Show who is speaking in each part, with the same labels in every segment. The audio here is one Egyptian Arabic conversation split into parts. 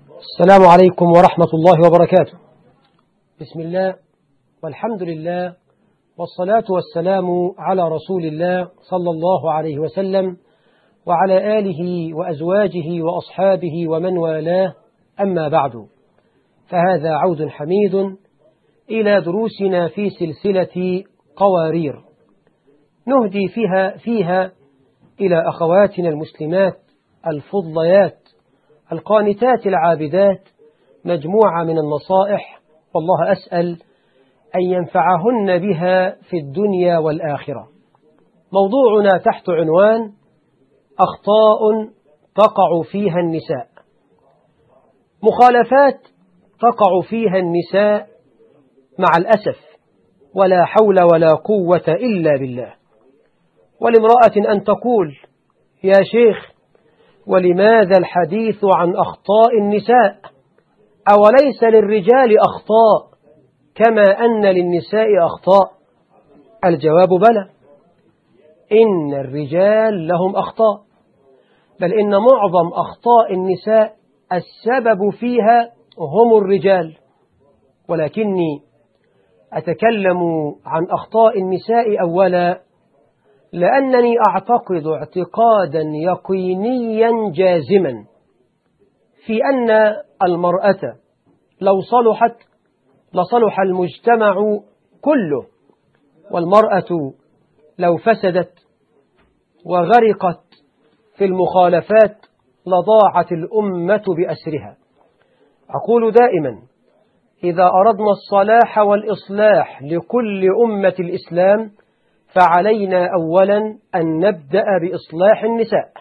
Speaker 1: السلام عليكم ورحمة الله وبركاته بسم الله والحمد لله والصلاة والسلام على رسول الله صلى الله عليه وسلم وعلى آله وأزواجه وأصحابه ومن والاه أما بعد فهذا عود حميد إلى دروسنا في سلسلة قوارير نهدي فيها فيها إلى أخواتنا المسلمات الفضليات القانتات العابدات مجموعة من النصائح والله أسأل أن ينفعهن بها في الدنيا والآخرة موضوعنا تحت عنوان أخطاء تقع فيها النساء مخالفات تقع فيها النساء مع الأسف ولا حول ولا قوة إلا بالله ولامرأة أن تقول يا شيخ ولماذا الحديث عن أخطاء النساء أوليس للرجال أخطاء كما أن للنساء أخطاء الجواب بلى إن الرجال لهم أخطاء بل إن معظم أخطاء النساء السبب فيها هم الرجال ولكني أتكلم عن أخطاء النساء أولا لأنني أعتقد اعتقادا يقينيا جازما في أن المرأة لو صلحت لصلح المجتمع كله والمرأة لو فسدت وغرقت في المخالفات لضاعت الأمة بأسرها أقول دائما إذا أردنا الصلاح والإصلاح لكل أمة الإسلام فعلينا أولا أن نبدأ بإصلاح النساء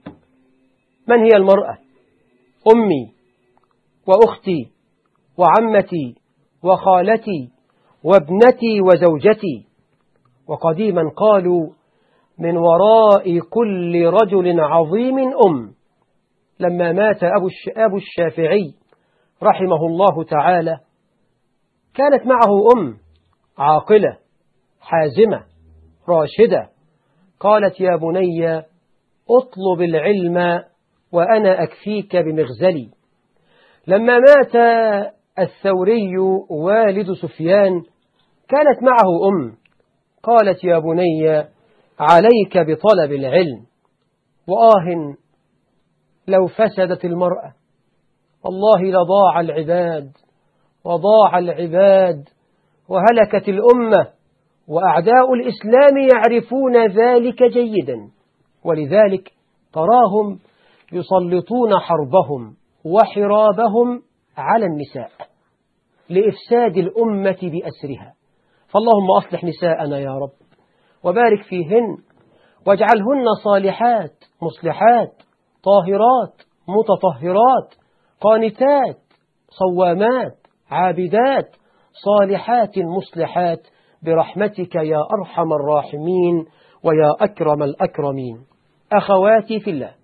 Speaker 1: من هي المرأة؟ أمي وأختي وعمتي وخالتي وابنتي وزوجتي وقديما قالوا من وراء كل رجل عظيم أم لما مات أبو الشافعي رحمه الله تعالى كانت معه أم عاقلة حازمة راشدة قالت يا بني اطلب العلم وأنا أكفيك بمغزلي لما مات الثوري والد سفيان كانت معه أم قالت يا بني عليك بطلب العلم وآه لو فسدت المرأة والله لضاع العباد وضاع العباد وهلكت الأمة وأعداء الإسلام يعرفون ذلك جيدا ولذلك تراهم يسلطون حربهم وحرابهم على النساء لإفساد الأمة بأسرها فاللهم أصلح نساءنا يا رب وبارك فيهن واجعلهن صالحات مصلحات طاهرات متطهرات قانتات صوامات عابدات صالحات مصلحات برحمتك يا أرحم الراحمين ويا أكرم الأكرمين أخواتي في الله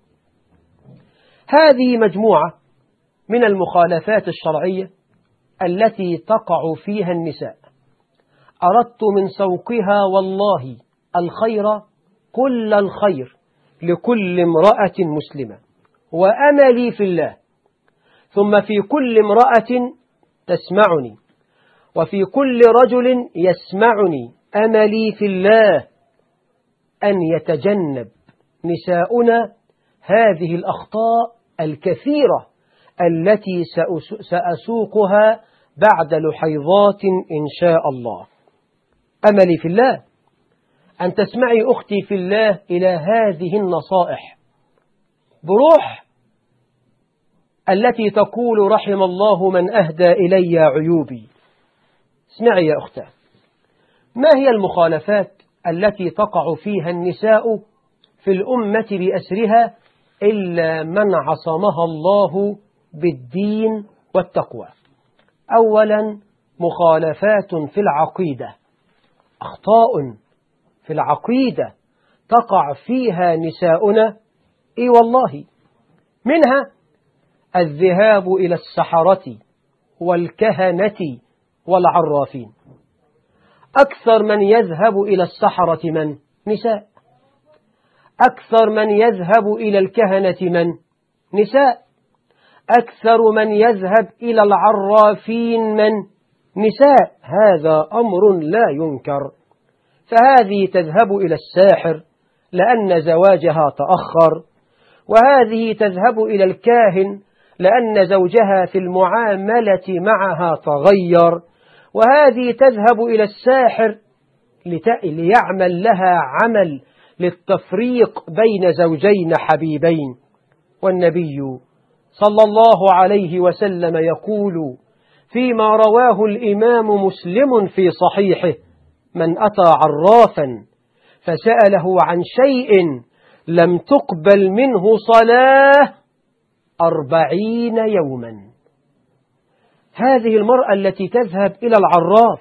Speaker 1: هذه مجموعة من المخالفات الشرعية التي تقع فيها النساء أردت من سوقها والله الخير كل الخير لكل امرأة مسلمة وأملي في الله ثم في كل امرأة تسمعني وفي كل رجل يسمعني أملي في الله أن يتجنب نساؤنا هذه الأخطاء الكثيرة التي سأسوقها بعد لحيظات إن شاء الله أملي في الله أن تسمعي أختي في الله إلى هذه النصائح بروح التي تقول رحم الله من أهدى إلي عيوبي اسمعي يا أختاه ما هي المخالفات التي تقع فيها النساء في الأمة بأسرها إلا من عصمها الله بالدين والتقوى أولا مخالفات في العقيدة أخطاء في العقيدة تقع فيها نساؤنا إي والله منها الذهاب إلى السحرة والكهنة والعرافين أكثر من يذهب إلى السحرة من نساء أكثر من يذهب إلى الكهنة من نساء أكثر من يذهب إلى العرافين من نساء هذا أمر لا ينكر فهذه تذهب إلى الساحر لأن زواجها تأخر وهذه تذهب إلى الكاهن لأن زوجها في المعاملة معها تغير وهذه تذهب إلى الساحر ليعمل لها عمل للتفريق بين زوجين حبيبين والنبي صلى الله عليه وسلم يقول فيما رواه الإمام مسلم في صحيحه من أتى عرافا فسأله عن شيء لم تقبل منه صلاة أربعين يوما هذه المرأة التي تذهب إلى العراف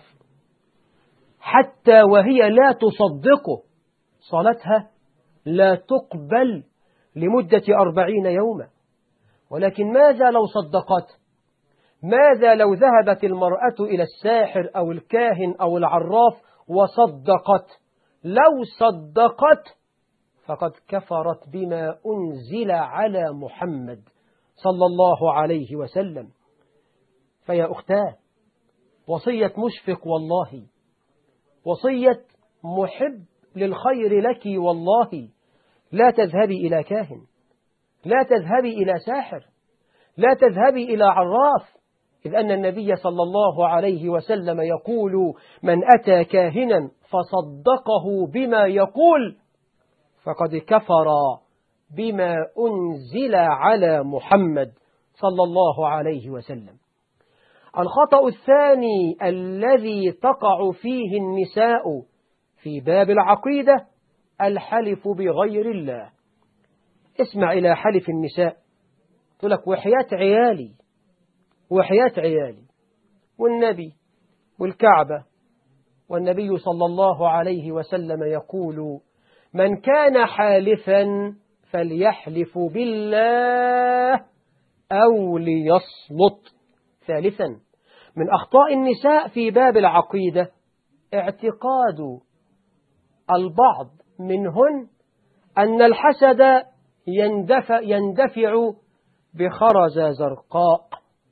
Speaker 1: حتى وهي لا تصدقه صلاتها لا تقبل لمدة أربعين يوما ولكن ماذا لو صدقت ماذا لو ذهبت المرأة إلى الساحر أو الكاهن أو العراف وصدقت لو صدقت فقد كفرت بما أنزل على محمد صلى الله عليه وسلم فيا أختاه وصية مشفق والله وصية محب للخير لك والله لا تذهبي إلى كاهن لا تذهبي إلى ساحر لا تذهبي إلى عراف إذ أن النبي صلى الله عليه وسلم يقول من أتى كاهنا فصدقه بما يقول فقد كفر بما أنزل على محمد صلى الله عليه وسلم الخطأ الثاني الذي تقع فيه النساء في باب العقيدة الحلف بغير الله اسمع إلى حلف النساء تقول لك وحياة عيالي وحياة عيالي والنبي والكعبة والنبي صلى الله عليه وسلم يقول من كان حالفا فليحلف بالله أو ليصمت ثالثا من أخطاء النساء في باب العقيدة اعتقاد البعض منهن أن الحسد يندفع, يندفع بخرزة زرقاء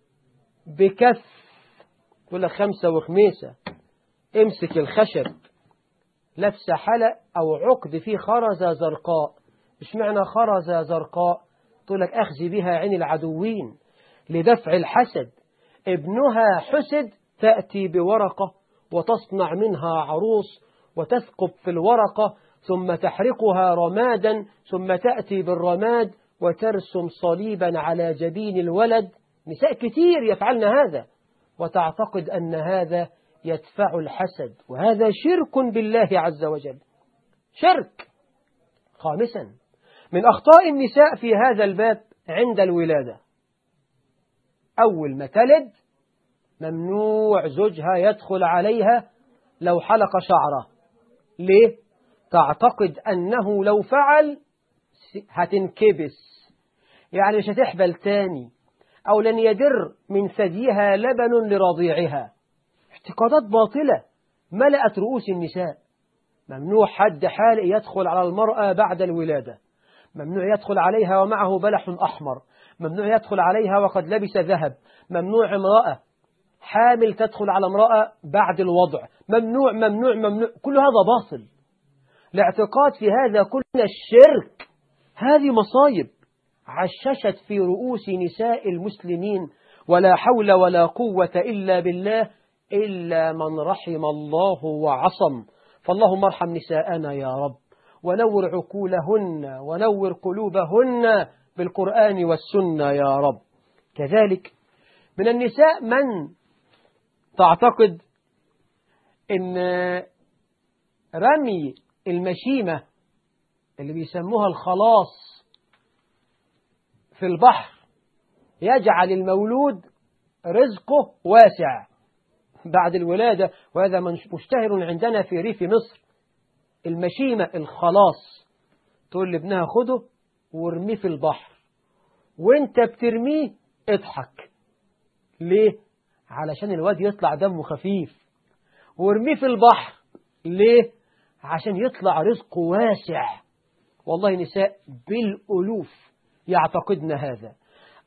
Speaker 1: بكف تقول لك خمسة وخميسة امسك الخشب لفس حلق أو عقد فيه خرزة زرقاء مش معنى خرزة زرقاء تقول لك أخزي بها عين العدوين لدفع الحسد ابنها حسد تأتي بورقة وتصنع منها عروس وتثقب في الورقة ثم تحرقها رمادا ثم تأتي بالرماد وترسم صليبا على جبين الولد نساء كثير يفعلن هذا وتعتقد أن هذا يدفع الحسد وهذا شرك بالله عز وجل شرك خامسا من أخطاء النساء في هذا الباب عند الولادة أول ما تلد ممنوع زوجها يدخل عليها لو حلق شعره ليه؟ تعتقد أنه لو فعل هتنكبس يعني مش هتحبل تاني أو لن يدر من ثديها لبن لرضيعها اعتقادات باطلة ملأت رؤوس النساء ممنوع حد حال يدخل على المرأة بعد الولادة ممنوع يدخل عليها ومعه بلح أحمر ممنوع يدخل عليها وقد لبس ذهب ممنوع امرأة حامل تدخل على امرأة بعد الوضع ممنوع ممنوع ممنوع كل هذا باطل الاعتقاد في هذا كلنا الشرك هذه مصايب عششت في رؤوس نساء المسلمين ولا حول ولا قوة إلا بالله إلا من رحم الله وعصم فاللهم ارحم نساءنا يا رب ونور عقولهن ونور قلوبهن بالقرآن والسنة يا رب كذلك من النساء من تعتقد ان رمي المشيمة اللي بيسموها الخلاص في البحر يجعل المولود رزقه واسع بعد الولادة وهذا مشتهر عندنا في ريف مصر المشيمة الخلاص تقول لابنها خده وارميه في البحر وانت بترميه اضحك ليه علشان الواد يطلع دمه خفيف وارميه في البحر ليه عشان يطلع رزقه واسع والله نساء بالألوف يعتقدن هذا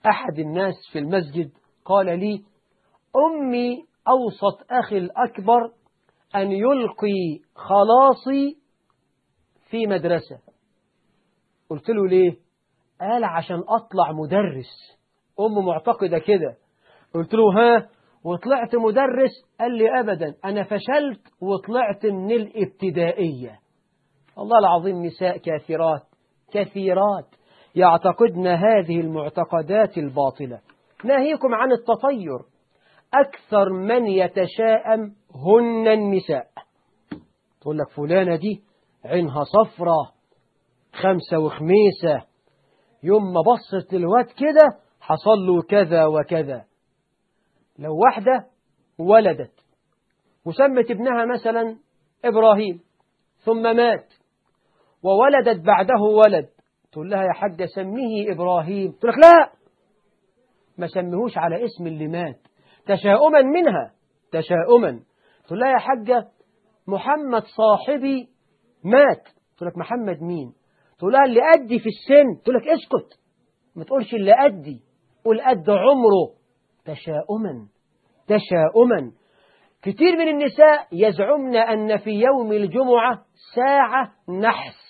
Speaker 1: أحد الناس في المسجد قال لي أمي أوصت أخي الأكبر أن يلقي خلاصي في مدرسة قلت له ليه قال عشان أطلع مدرس أم معتقدة كده قلت له ها وطلعت مدرس قال لي أبدا أنا فشلت وطلعت من الابتدائية الله العظيم نساء كثيرات كثيرات يعتقدن هذه المعتقدات الباطلة ناهيكم عن التطير أكثر من يتشاءم هن النساء تقول لك فلانة دي عينها صفرة خمسة وخميسة يوم ما بصت للواد كده حصل له كذا وكذا لو واحدة ولدت وسمت ابنها مثلا إبراهيم ثم مات وولدت بعده ولد تقول لها يا حاجة سميه إبراهيم تقول لك لا ما سميهوش على اسم اللي مات تشاؤما منها تشاؤما تقول لها يا حاجة محمد صاحبي مات تقول لك محمد مين تقول لها اللي أدي في السن تقول لك اسكت ما تقولش اللي أدي قول قد عمره تشاؤما تشاؤما كثير من النساء يزعمن أن في يوم الجمعة ساعة نحس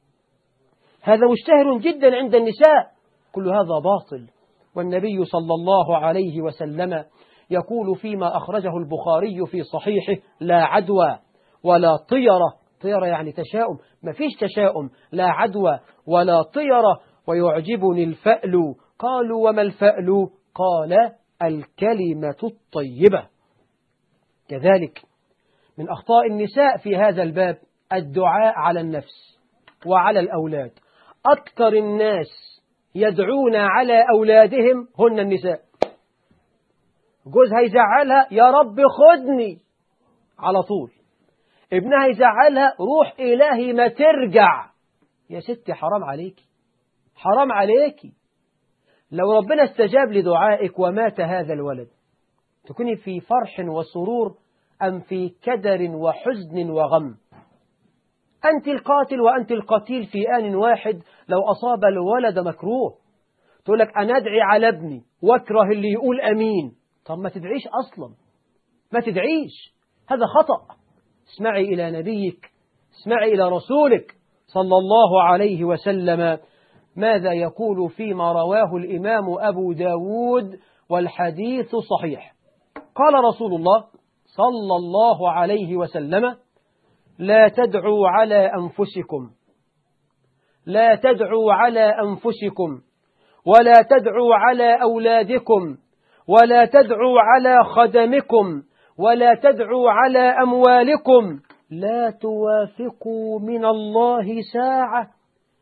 Speaker 1: هذا مشتهر جدا عند النساء كل هذا باطل والنبي صلى الله عليه وسلم يقول فيما أخرجه البخاري في صحيحه لا عدوى ولا طيرة طيرة يعني تشاؤم ما فيش تشاؤم لا عدوى ولا طيرة ويعجبني الفأل قالوا وما الفأل قال الكلمة الطيبة كذلك من أخطاء النساء في هذا الباب الدعاء على النفس وعلى الأولاد أكثر الناس يدعون على أولادهم هن النساء جوزها يزعلها يا رب خدني على طول ابنها يزعلها روح إلهي ما ترجع يا ستي حرام عليكي حرام عليكي لو ربنا استجاب لدعائك ومات هذا الولد تكوني في فرح وسرور أم في كدر وحزن وغم أنت القاتل وأنت القتيل في آن واحد لو أصاب الولد مكروه تقول لك أنا أدعي على ابني واكره اللي يقول أمين طب ما تدعيش أصلا ما تدعيش هذا خطأ اسمعي إلى نبيك اسمعي إلى رسولك صلى الله عليه وسلم ماذا يقول فيما رواه الإمام أبو داود والحديث صحيح قال رسول الله صلى الله عليه وسلم لا تدعوا على أنفسكم لا تدعوا على أنفسكم ولا تدعوا على أولادكم ولا تدعوا على خدمكم ولا تدعوا على أموالكم لا توافقوا من الله ساعة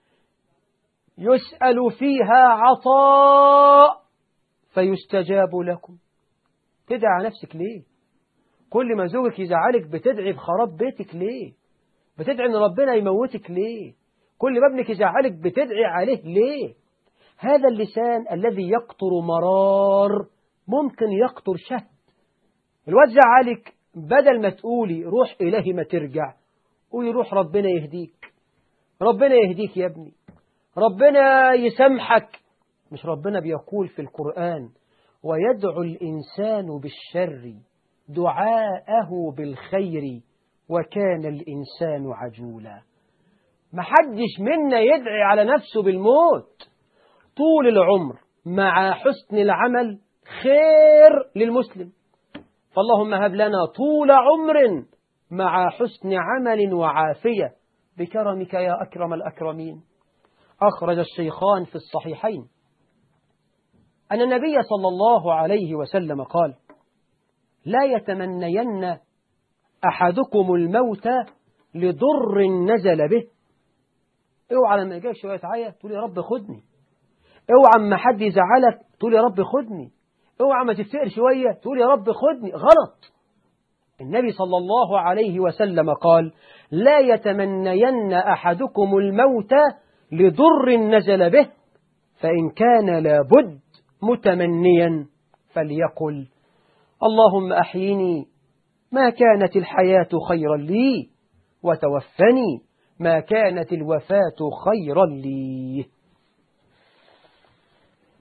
Speaker 1: يسأل فيها عطاء فيستجاب لكم تدعى على نفسك ليه كل ما زوجك يزعلك بتدعي بخراب بيتك ليه بتدعي ان ربنا يموتك ليه كل ما ابنك يزعلك بتدعي عليه ليه هذا اللسان الذي يقطر مرار ممكن يقطر شهد الواد زعلك بدل ما تقولي روح إلهي ما ترجع قولي روح ربنا يهديك ربنا يهديك يا ابني ربنا يسامحك مش ربنا بيقول في القرآن ويدعو الإنسان بالشر دعاءه بالخير وكان الإنسان عجولا محدش منا يدعي على نفسه بالموت طول العمر مع حسن العمل خير للمسلم فاللهم هب لنا طول عمر مع حسن عمل وعافية بكرمك يا أكرم الأكرمين أخرج الشيخان في الصحيحين أن النبي صلى الله عليه وسلم قال لا يتمنين أحدكم الموت لضر نزل به اوعى لما يجيك شوية عيا تقول يا رب خدني اوعى اما حد يزعلك تقول يا رب خدني اوعى ما تفتقر شوية تقول يا رب خدني غلط النبي صلى الله عليه وسلم قال لا يتمنين أحدكم الموت لضر نزل به فإن كان لابد متمنيا فليقل اللهم أحيني ما كانت الحياة خيرا لي وتوفني ما كانت الوفاة خيرا لي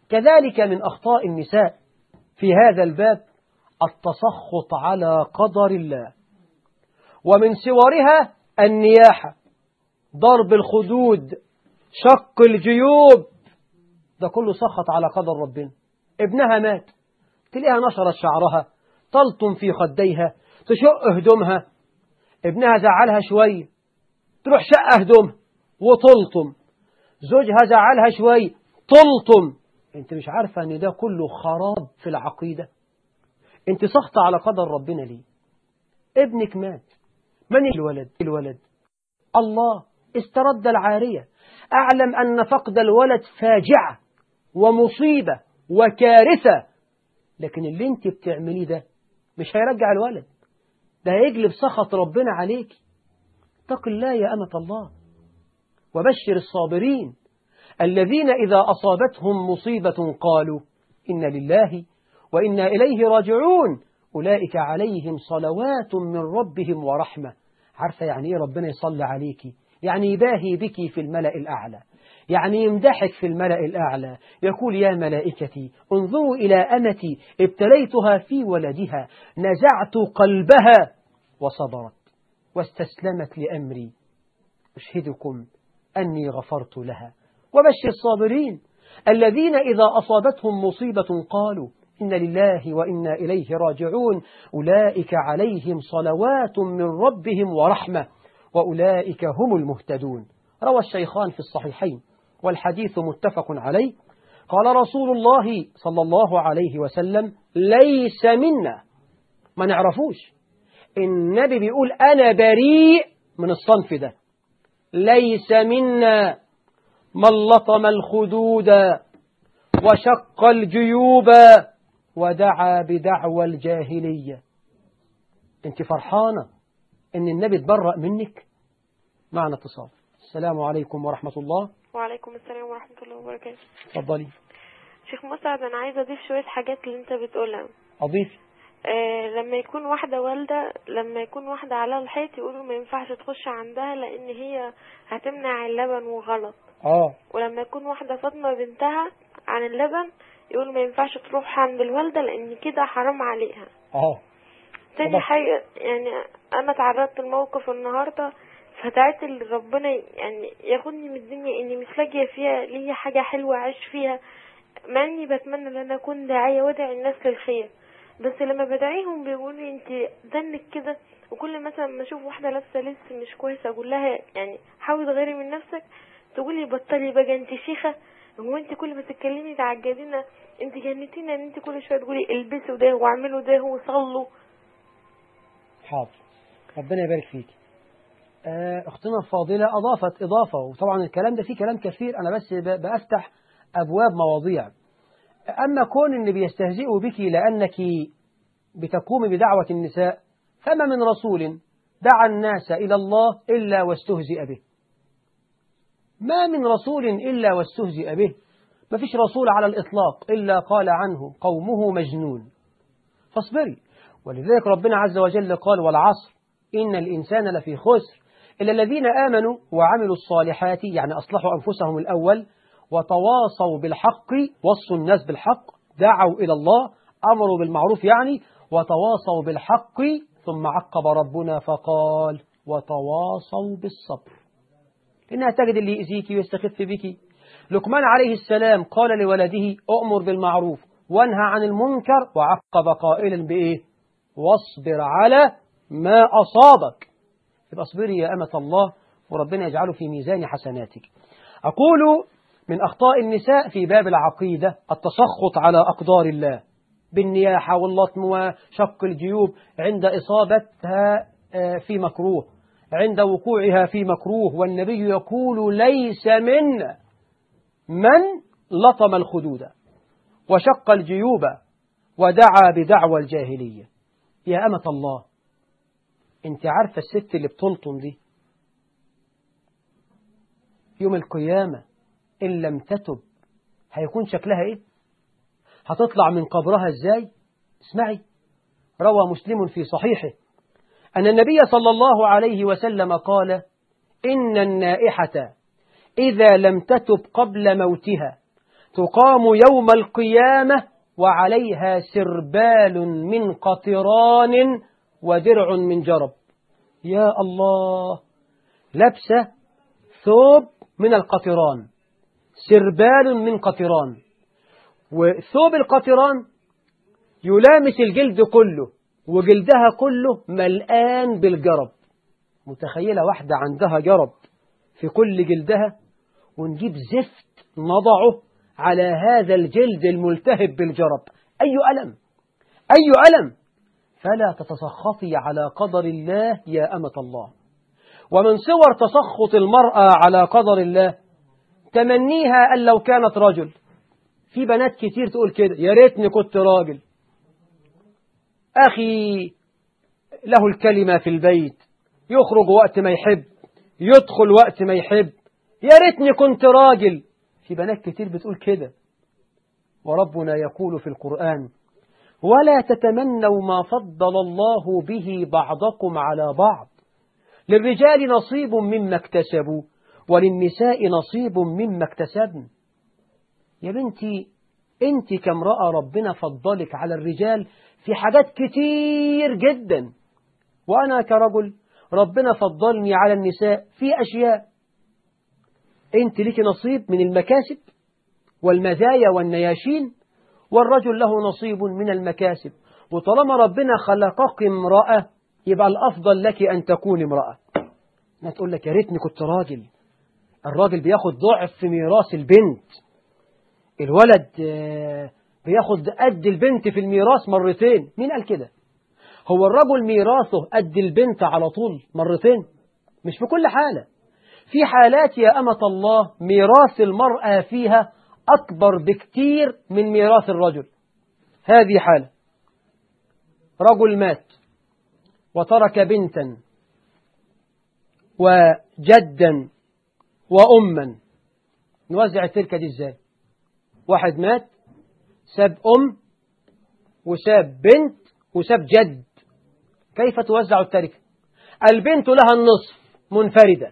Speaker 1: كذلك من أخطاء النساء في هذا الباب التسخط على قدر الله ومن صورها النياحة ضرب الخدود شق الجيوب ده كله سخط على قدر ربنا ابنها مات تلاقيها نشرت شعرها تلطم في خديها تشق هدومها ابنها زعلها شوية تروح شق هدومها وتلطم زوجها زعلها شوية تلطم انت مش عارفة ان ده كله خراب في العقيدة انت سخط على قدر ربنا ليه ابنك مات من الولد الولد الله استرد العارية أعلم أن فقد الولد فاجعة ومصيبة وكارثة لكن اللي انت بتعمليه ده مش هيرجع الولد ده هيجلب سخط ربنا عليك اتق الله يا أمة الله وبشر الصابرين الذين إذا أصابتهم مصيبة قالوا إن لله وإنا إليه راجعون أولئك عليهم صلوات من ربهم ورحمة عارفة يعني إيه ربنا يصلي عليك يعني يباهي بك في الملأ الأعلى يعني يمدحك في الملأ الأعلى يقول يا ملائكتي انظروا إلى أمتي ابتليتها في ولدها نزعت قلبها وصبرت واستسلمت لأمري أشهدكم أني غفرت لها وبشر الصابرين الذين إذا أصابتهم مصيبة قالوا إن لله وإنا إليه راجعون أولئك عليهم صلوات من ربهم ورحمة وأولئك هم المهتدون روى الشيخان في الصحيحين والحديث متفق عليه قال رسول الله صلى الله عليه وسلم ليس منا ما نعرفوش النبي بيقول أنا بريء من الصنف ده ليس منا من لطم الخدود وشق الجيوب ودعا بدعوى الجاهلية انت فرحانة ان النبي تبرأ منك معنا اتصال السلام عليكم ورحمة الله
Speaker 2: وعليكم السلام ورحمة الله وبركاته
Speaker 1: اتفضلي
Speaker 2: شيخ مسعد أنا عايزة أضيف شوية حاجات اللي أنت بتقولها
Speaker 1: أضيفي
Speaker 2: آه لما يكون واحدة والدة لما يكون واحدة على الحيط يقولوا ما ينفعش تخش عندها لأن هي هتمنع اللبن وغلط
Speaker 1: اه
Speaker 2: ولما يكون واحدة فاطمة بنتها عن اللبن يقولوا ما ينفعش تروح عند الوالدة لأن كده حرام عليها
Speaker 1: اه
Speaker 2: تاني
Speaker 1: طبعا.
Speaker 2: حاجة يعني أنا تعرضت لموقف النهاردة فدعيت اللي ربنا يعني ياخدني من الدنيا إني مش لاقية فيها ليا حاجة حلوة أعيش فيها مع إني بتمنى إن أنا أكون داعية وأدعي الناس للخير بس لما بدعيهم بيقولوا لي انت دنك كده وكل مثلا ما اشوف واحده لابسه لبس مش كويس اقول لها يعني حاولي تغيري من نفسك تقولي بطلي بقى انت شيخه هو انت كل ما تتكلمي تعجبينا انت جنتينا ان انت كل شويه تقولي البسوا ده واعملوا ده وصلوا
Speaker 1: حاضر ربنا يبارك فيك آه، أختنا الفاضلة أضافت إضافة وطبعا الكلام ده فيه كلام كثير أنا بس ب- بأفتح أبواب مواضيع أما كون إن بيستهزئوا بك لأنك بتقوم بدعوة النساء فما من رسول دعا الناس إلى الله إلا واستهزئ به ما من رسول إلا واستهزئ به ما فيش رسول على الإطلاق إلا قال عنه قومه مجنون فاصبري ولذلك ربنا عز وجل قال والعصر إن الإنسان لفي خسر إلا الذين آمنوا وعملوا الصالحات يعني أصلحوا أنفسهم الأول وتواصوا بالحق وصوا الناس بالحق دعوا إلى الله أمروا بالمعروف يعني وتواصوا بالحق ثم عقب ربنا فقال وتواصوا بالصبر إنها تجد اللي يأذيك ويستخف بك لقمان عليه السلام قال لولده أؤمر بالمعروف وانهى عن المنكر وعقب قائلا بإيه واصبر على ما أصابك يبقى اصبري يا أمة الله وربنا يجعله في ميزان حسناتك أقول من أخطاء النساء في باب العقيدة التسخط على أقدار الله بالنياحة واللطم وشق الجيوب عند إصابتها آه، في مكروه عند وقوعها في مكروه والنبي يقول ليس منا من لطم الخدود وشق الجيوب ودعا بدعوى الجاهلية يا أمة الله انت عارفة الست اللي بتلطم دي يوم القيامة إن لم تتب هيكون شكلها إيه هتطلع من قبرها إزاي اسمعي روى مسلم في صحيحه أن النبي صلى الله عليه وسلم قال إن النائحة إذا لم تتب قبل موتها تقام يوم القيامة وعليها سربال من قطران ودرع من جرب يا الله لبسة ثوب من القطران سربال من قطران وثوب القطران يلامس الجلد كله وجلدها كله ملآن بالجرب متخيلة واحدة عندها جرب في كل جلدها ونجيب زفت نضعه على هذا الجلد الملتهب بالجرب أي ألم أي ألم فلا تتسخطي على قدر الله يا أمة الله ومن صور تسخط المرأة على قدر الله تمنيها أن لو كانت رجل في بنات كتير تقول كده يا ريتني كنت راجل أخي له الكلمة في البيت يخرج وقت ما يحب يدخل وقت ما يحب يا ريتني كنت راجل في بنات كتير بتقول كده وربنا يقول في القرآن ولا تتمنوا ما فضل الله به بعضكم على بعض للرجال نصيب مما اكتسبوا وللنساء نصيب مما اكتسبن يا بنتي انت كامرأة ربنا فضلك على الرجال في حاجات كتير جدا وأنا كرجل ربنا فضلني على النساء في أشياء انت لك نصيب من المكاسب والمزايا والنياشين والرجل له نصيب من المكاسب وطالما ربنا خلقك امرأة يبقى الأفضل لك أن تكون امرأة ما تقول لك يا ريتني كنت راجل الراجل بياخد ضعف في ميراث البنت الولد بياخد قد البنت في الميراث مرتين مين قال كده هو الرجل ميراثه قد البنت على طول مرتين مش في كل حالة في حالات يا أمة الله ميراث المرأة فيها أكبر بكتير من ميراث الرجل هذه حالة رجل مات وترك بنتا وجدا وأما نوزع التركة دي ازاي واحد مات ساب أم وساب بنت وساب جد كيف توزع التركة البنت لها النصف منفردة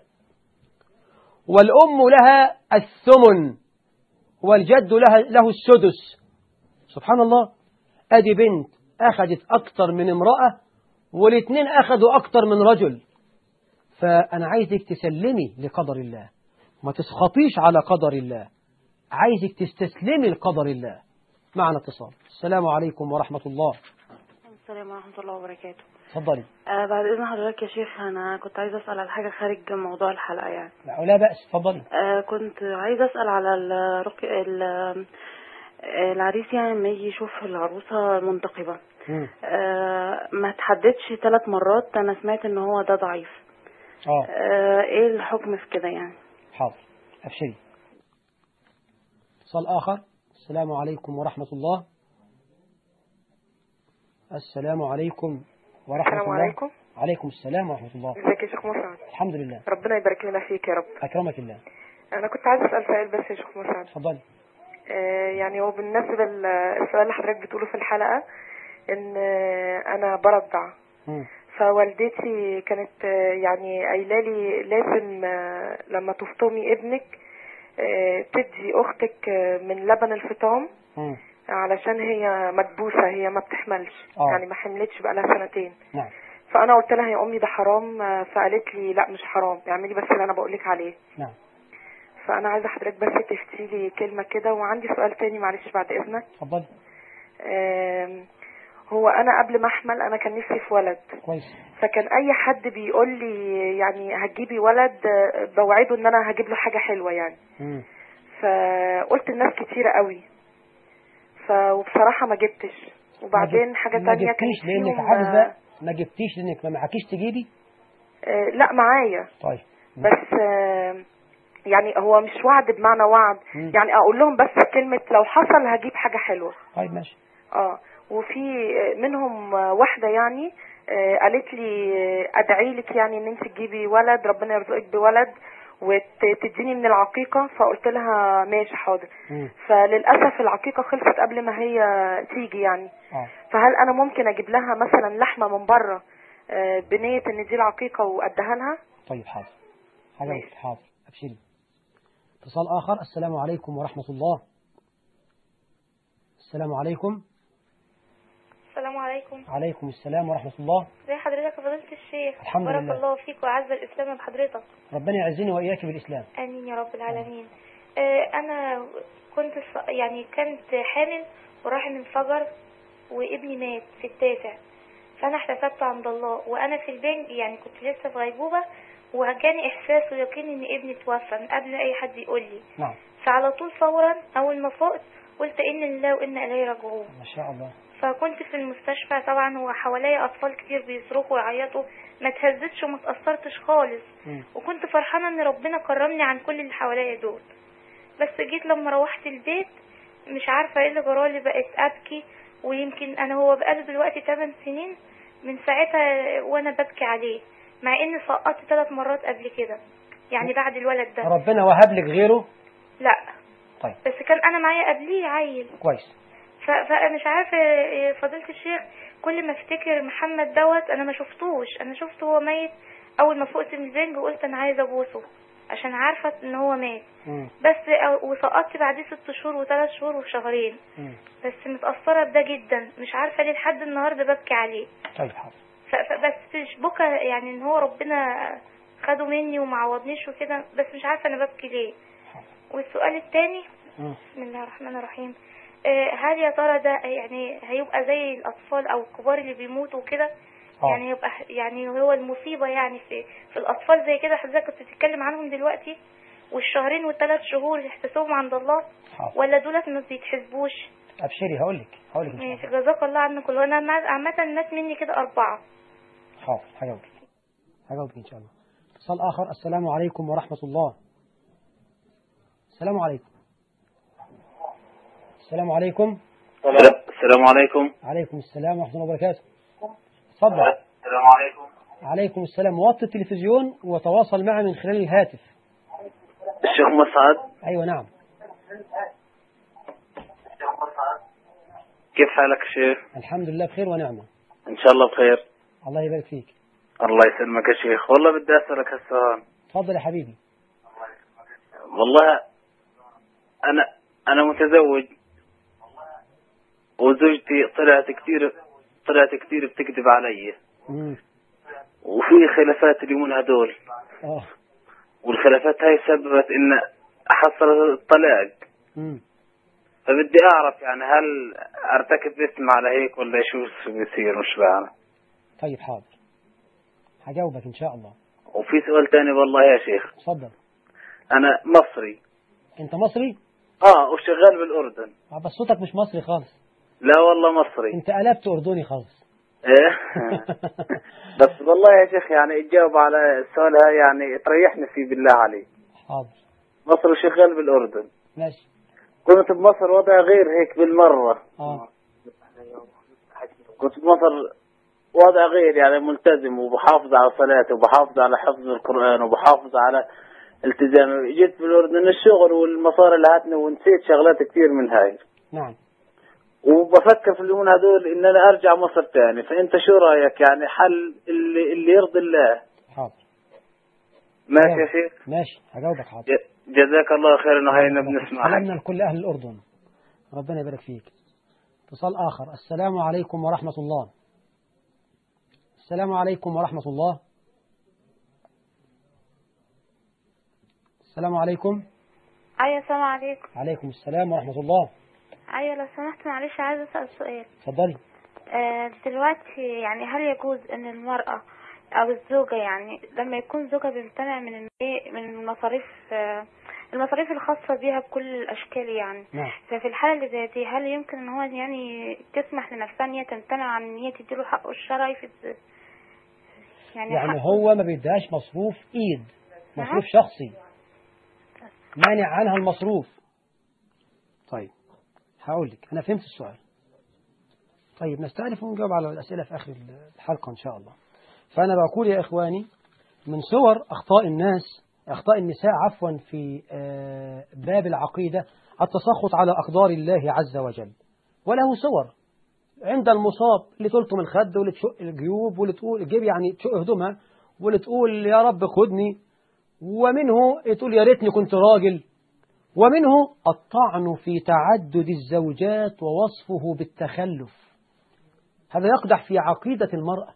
Speaker 1: والأم لها الثمن والجد لها له السدس سبحان الله أدي بنت أخذت أكثر من امرأة والاثنين أخذوا أكثر من رجل فأنا عايزك تسلمي لقدر الله ما تسخطيش على قدر الله عايزك تستسلمي لقدر الله معنا اتصال السلام عليكم ورحمة الله
Speaker 3: السلام ورحمة الله وبركاته
Speaker 1: تفضلي
Speaker 3: آه بعد إذن حضرتك يا شيخ أنا كنت عايزة أسأل على حاجة خارج موضوع الحلقة يعني
Speaker 1: لا لا بأس تفضلي
Speaker 3: آه كنت عايزة أسأل على الرقي ال- العريس يعني لما يجي يشوف العروسة منتقبة
Speaker 1: مم.
Speaker 3: آه ما تحددش ثلاث مرات أنا سمعت إن هو ده ضعيف
Speaker 1: اه
Speaker 3: آه إيه الحكم في كده يعني
Speaker 1: حاضر أبشري اتصال آخر السلام عليكم ورحمة الله السلام عليكم ورحمة
Speaker 4: السلام
Speaker 1: الله
Speaker 4: عليكم
Speaker 1: عليكم السلام ورحمة الله
Speaker 4: ازيك يا شيخ مسعد
Speaker 1: الحمد لله
Speaker 4: ربنا يبارك لنا فيك يا رب
Speaker 1: أكرمك الله
Speaker 4: انا كنت عايزه اسال سؤال بس يا شيخ مسعد
Speaker 1: تفضلي
Speaker 4: آه يعني هو بالنسبه للسؤال اللي حضرتك بتقوله في الحلقه ان آه انا برضع
Speaker 1: مم.
Speaker 4: فوالدتي كانت آه يعني قايله لي لازم آه لما تفطمي ابنك آه تدي اختك آه من لبن الفطام
Speaker 1: مم.
Speaker 4: علشان هي مكبوسه هي ما بتحملش
Speaker 1: آه.
Speaker 4: يعني ما حملتش بقالها سنتين
Speaker 1: نعم
Speaker 4: فانا قلت لها يا امي ده حرام آه، فقالت لي لا مش حرام اعملي بس اللي انا بقول لك عليه
Speaker 1: نعم
Speaker 4: فانا عايزه حضرتك بس تفتي لي كلمه كده وعندي سؤال تاني معلش بعد اذنك
Speaker 1: تفضلي
Speaker 4: آم، هو انا قبل ما احمل انا كان نفسي في ولد
Speaker 1: كويس
Speaker 4: فكان اي حد بيقول لي يعني هتجيبي ولد آه، بوعده ان انا هجيب له حاجه حلوه يعني
Speaker 1: مم.
Speaker 4: فقلت لناس كتيره قوي ف وبصراحه ما جبتش وبعدين حاجه
Speaker 1: ما
Speaker 4: تانية كان
Speaker 1: جبتيش لأنك
Speaker 4: فيهم،
Speaker 1: عاجزة ما جبتيش لأنك ما معكيش تجيبي
Speaker 4: آه، لا معايا
Speaker 1: طيب
Speaker 4: بس آه، يعني هو مش وعد بمعنى وعد
Speaker 1: مم.
Speaker 4: يعني اقول لهم بس كلمه لو حصل هجيب حاجه حلوه
Speaker 1: طيب ماشي
Speaker 4: اه وفي منهم واحده يعني آه، قالت لي آه، ادعي لك يعني ان انت تجيبي ولد ربنا يرزقك بولد وتديني من العقيقه فقلت لها ماشي حاضر
Speaker 1: مم.
Speaker 4: فللاسف العقيقه خلصت قبل ما هي تيجي يعني
Speaker 1: اه
Speaker 4: فهل انا ممكن اجيب لها مثلا لحمه من بره آه، بنيه ان دي العقيقه واديها لها
Speaker 1: طيب حاضر حاضر
Speaker 4: ماشي.
Speaker 1: حاضر أبشري اتصال آخر السلام عليكم ورحمة الله السلام عليكم
Speaker 5: السلام عليكم
Speaker 1: عليكم السلام ورحمة الله
Speaker 5: ازي حضرتك يا فضيلة الشيخ
Speaker 1: الحمد
Speaker 5: بارك
Speaker 1: لله.
Speaker 5: الله فيك وعز الإسلام بحضرتك
Speaker 1: ربنا يعزني وإياك بالإسلام
Speaker 5: آمين يا رب العالمين آه أنا كنت ص- يعني كنت حامل وراح انفجر وابني مات في التاسع فأنا احتسبت عند الله وأنا في البنج يعني كنت لسه في غيبوبة وجاني إحساس ويقين إن ابني توفى من قبل أي حد يقول لي
Speaker 1: نعم
Speaker 5: فعلى طول فورا أول ما فقت قلت إن لله وإن إليه راجعون
Speaker 1: ما شاء الله
Speaker 5: فكنت في المستشفى طبعا وحواليا اطفال كتير بيصرخوا ويعيطوا ما اتهزتش وما اتاثرتش خالص
Speaker 1: مم.
Speaker 5: وكنت فرحانه ان ربنا كرمني عن كل اللي حواليا دول بس جيت لما روحت البيت مش عارفه ايه اللي جرالي بقيت ابكي ويمكن انا هو بقاله دلوقتي 8 سنين من ساعتها وانا ببكي عليه مع اني سقطت ثلاث مرات قبل كده يعني بعد الولد ده
Speaker 1: ربنا وهب لك غيره
Speaker 5: لا
Speaker 1: طيب
Speaker 5: بس كان انا معايا قبليه عيل
Speaker 1: كويس
Speaker 5: ف- فمش عارفه إيه فضيله الشيخ كل ما افتكر محمد دوت انا ما شفتوش انا شفته هو ميت اول ما فقت من البنج وقلت انا عايزه ابوسه عشان عارفه ان هو مات
Speaker 1: مم.
Speaker 5: بس أو- وسقطت بعديه ست شهور وثلاث شهور وشهرين
Speaker 1: مم.
Speaker 5: بس متاثره بده جدا مش عارفه ليه لحد النهارده ببكي عليه
Speaker 1: طيب حاضر
Speaker 5: ف- فبس مش بكى يعني ان هو ربنا خده مني وما عوضنيش وكده بس مش عارفه انا ببكي ليه والسؤال التاني
Speaker 1: مم.
Speaker 5: بسم الله الرحمن الرحيم آه، هل يا ترى ده يعني هيبقى زي الأطفال أو الكبار اللي بيموتوا كده
Speaker 1: آه.
Speaker 5: يعني يبقى يعني هو المصيبة يعني في في الأطفال زي كده حضرتك كنت بتتكلم عنهم دلوقتي والشهرين والثلاث شهور اللي يحتسبهم عند الله
Speaker 1: حاضر
Speaker 5: ولا دولت ما بيتحسبوش
Speaker 1: أبشري هقول لك هقول لك إن شاء
Speaker 5: ماشي
Speaker 1: الله
Speaker 5: جزاك الله عنك كله أنا مع- عامة مات مني كده أربعة
Speaker 1: حاضر هجاوبك هجاوبك إن شاء الله اتصال آخر السلام عليكم ورحمة الله السلام عليكم السلام عليكم
Speaker 6: السلام عليكم
Speaker 1: عليكم السلام ورحمة الله وبركاته اتفضل
Speaker 6: السلام عليكم
Speaker 1: عليكم السلام وطي التلفزيون وتواصل معي من خلال الهاتف
Speaker 6: الشيخ مسعد
Speaker 1: أيوة نعم
Speaker 6: كيف حالك شيخ
Speaker 1: الحمد لله بخير ونعمة
Speaker 6: ان شاء الله بخير
Speaker 1: الله يبارك فيك
Speaker 6: الله يسلمك يا شيخ والله بدي اسالك هالسؤال
Speaker 1: تفضل يا حبيبي
Speaker 6: والله انا انا متزوج وزوجتي طلعت كثير طلعت كثير بتكذب علي
Speaker 1: مم.
Speaker 6: وفي خلافات اليومين هدول
Speaker 1: اه
Speaker 6: والخلافات هاي سببت ان حصلت الطلاق
Speaker 1: مم.
Speaker 6: فبدي اعرف يعني هل ارتكب اسم على هيك ولا شو بيصير مش بعرف
Speaker 1: طيب حاضر هجاوبك إن شاء الله
Speaker 6: وفي سؤال تاني والله يا شيخ
Speaker 1: اتفضل
Speaker 6: انا مصري
Speaker 1: أنت مصري
Speaker 6: اه وشغال بالاردن
Speaker 1: آه، بس صوتك مش مصري خالص
Speaker 6: لا والله مصري
Speaker 1: أنت قلبت أردني خالص
Speaker 6: ايه بس والله يا شيخ يعني تجاوب على السؤال هاي يعني تريحني فيه بالله عليك
Speaker 1: حاضر
Speaker 6: مصر وشغال بالاردن
Speaker 1: ماشي
Speaker 6: كنت بمصر وضع غير هيك بالمره
Speaker 1: اه
Speaker 6: كنت بمصر وضع غير يعني ملتزم وبحافظ على صلاتي وبحافظ على حفظ القرآن وبحافظ على التزامي جيت بالاردن الشغل والمصاري اللي هاتني ونسيت شغلات كثير من هاي
Speaker 1: نعم
Speaker 6: وبفكر في اليومين هذول ان انا ارجع مصر تاني فانت شو رايك يعني حل اللي, اللي يرضي الله
Speaker 1: حاضر
Speaker 6: ماشي يا شيخ
Speaker 1: ماشي هجاوبك حاضر
Speaker 6: ج- جزاك الله خير انه هينا بنسمع
Speaker 1: سلامنا لكل أهل الأردن ربنا يبارك فيك اتصال آخر السلام عليكم ورحمة الله السلام عليكم ورحمة الله السلام عليكم
Speaker 5: أيوة السلام عليكم
Speaker 1: عليكم السلام ورحمة الله
Speaker 5: أيوة لو سمحت معلش عايزة أسأل سؤال
Speaker 1: اتفضلي
Speaker 5: آه، دلوقتي يعني هل يجوز ان المرأة او الزوجة يعني لما يكون زوجها بيمتنع من الم- من المصاريف آه، المصاريف الخاصة بيها بكل الاشكال يعني
Speaker 1: نعم
Speaker 5: ففي الحالة اللي زي دي هل يمكن ان هو يعني تسمح لنفسها ان هي تمتنع عن ان هي تديله حقه الشرعي في الز- يعني,
Speaker 1: يعني
Speaker 5: حقه-
Speaker 1: هو ما بيديهاش مصروف إيد مصروف
Speaker 5: نعم.
Speaker 1: شخصي مانع عنها المصروف طيب هقول لك أنا فهمت السؤال طيب نستأنف ونجاوب على الأسئلة في آخر الحلقة إن شاء الله فأنا بقول يا إخواني من صور أخطاء الناس أخطاء النساء عفوا في آه، باب العقيدة التسخط على أقدار الله عز وجل وله صور عند المصاب اللي تلطم الخد واللي تشق الجيوب واللي تقول الجيب يعني تشق هدومها واللي تقول يا رب خدني ومنه تقول يا ريتني كنت راجل ومنه الطعن في تعدد الزوجات ووصفه بالتخلف هذا يقدح في عقيدة المرأة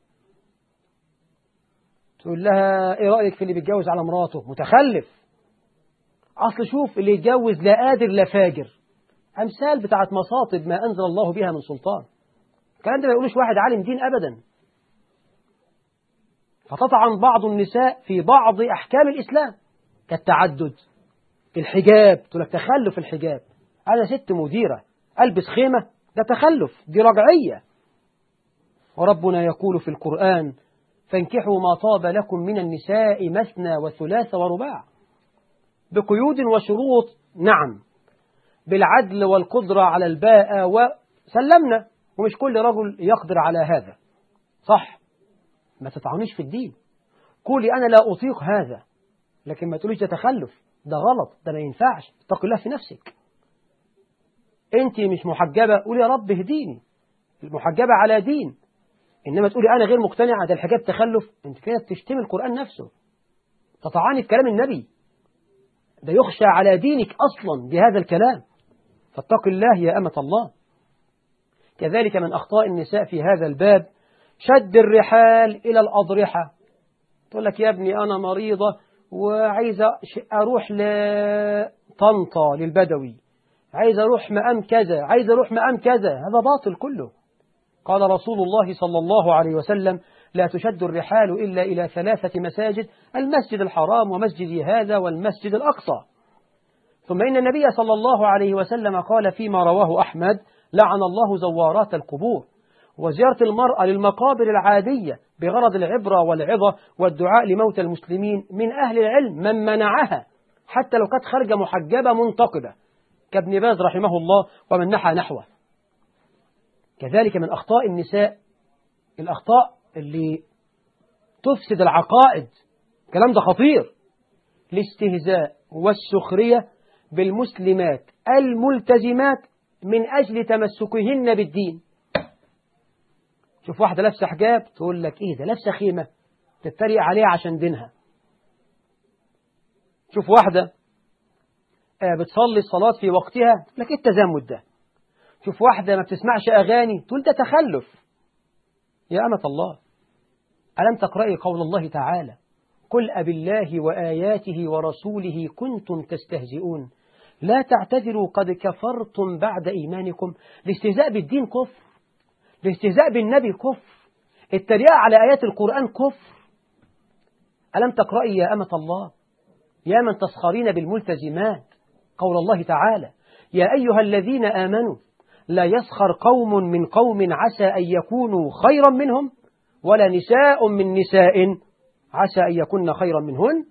Speaker 1: تقول لها ايه رأيك في اللي بيتجوز على مراته متخلف أصل شوف اللي يتجوز لا قادر لا فاجر أمثال بتاعت مصاطب ما أنزل الله بها من سلطان الكلام ده ما يقولوش واحد عالم دين أبدا فتطعن بعض النساء في بعض أحكام الإسلام كالتعدد الحجاب تقول لك تخلف الحجاب أنا ست مديرة ألبس خيمة ده تخلف دي رجعية وربنا يقول في القرآن فانكحوا ما طاب لكم من النساء مثنى وثلاث ورباع بقيود وشروط نعم بالعدل والقدرة على الباء وسلمنا ومش كل رجل يقدر على هذا صح ما تطعنيش في الدين قولي أنا لا أطيق هذا لكن ما تقوليش ده تخلف ده غلط ده ما ينفعش اتق الله في نفسك انت مش محجبة قولي يا رب اهديني المحجبة على دين إنما تقولي أنا غير مقتنعة ده الحجاب تخلف أنت كده بتشتمي القرآن نفسه تطعني في كلام النبي ده يخشى على دينك أصلا بهذا الكلام فاتق الله يا أمة الله كذلك من أخطاء النساء في هذا الباب شد الرحال إلى الأضرحة تقول لك يا ابني أنا مريضة وعايزة أروح لطنطا للبدوي عايز أروح مقام كذا عايز أروح مقام كذا هذا باطل كله قال رسول الله صلى الله عليه وسلم لا تشد الرحال إلا إلى ثلاثة مساجد المسجد الحرام ومسجد هذا والمسجد الأقصى ثم إن النبي صلى الله عليه وسلم قال فيما رواه أحمد لعن الله زوارات القبور وزيارة المرأة للمقابر العادية بغرض العبرة والعظة والدعاء لموت المسلمين من أهل العلم من منعها حتى لو كانت خارجة محجبة منتقبة كابن باز رحمه الله ومن نحى نحوه كذلك من أخطاء النساء الأخطاء اللي تفسد العقائد الكلام ده خطير الاستهزاء والسخرية بالمسلمات الملتزمات من أجل تمسكهن بالدين شوف واحدة لابسة حجاب تقول لك إيه ده لابسة خيمة تتريق عليها عشان دينها شوف واحدة بتصلي الصلاة في وقتها تقول لك إيه التزمت ده شوف واحدة ما بتسمعش أغاني تقول ده تخلف يا أمة الله ألم تقرأي قول الله تعالى قل أب الله وآياته ورسوله كنتم تستهزئون لا تعتذروا قد كفرتم بعد إيمانكم الاستهزاء بالدين كفر الاستهزاء بالنبي كفر الترياء على آيات القرآن كفر ألم تقرأي يا أمة الله يا من تسخرين بالملتزمات قول الله تعالى يا أيها الذين آمنوا لا يسخر قوم من قوم عسى أن يكونوا خيرا منهم ولا نساء من نساء عسى أن يكون خيرا منهن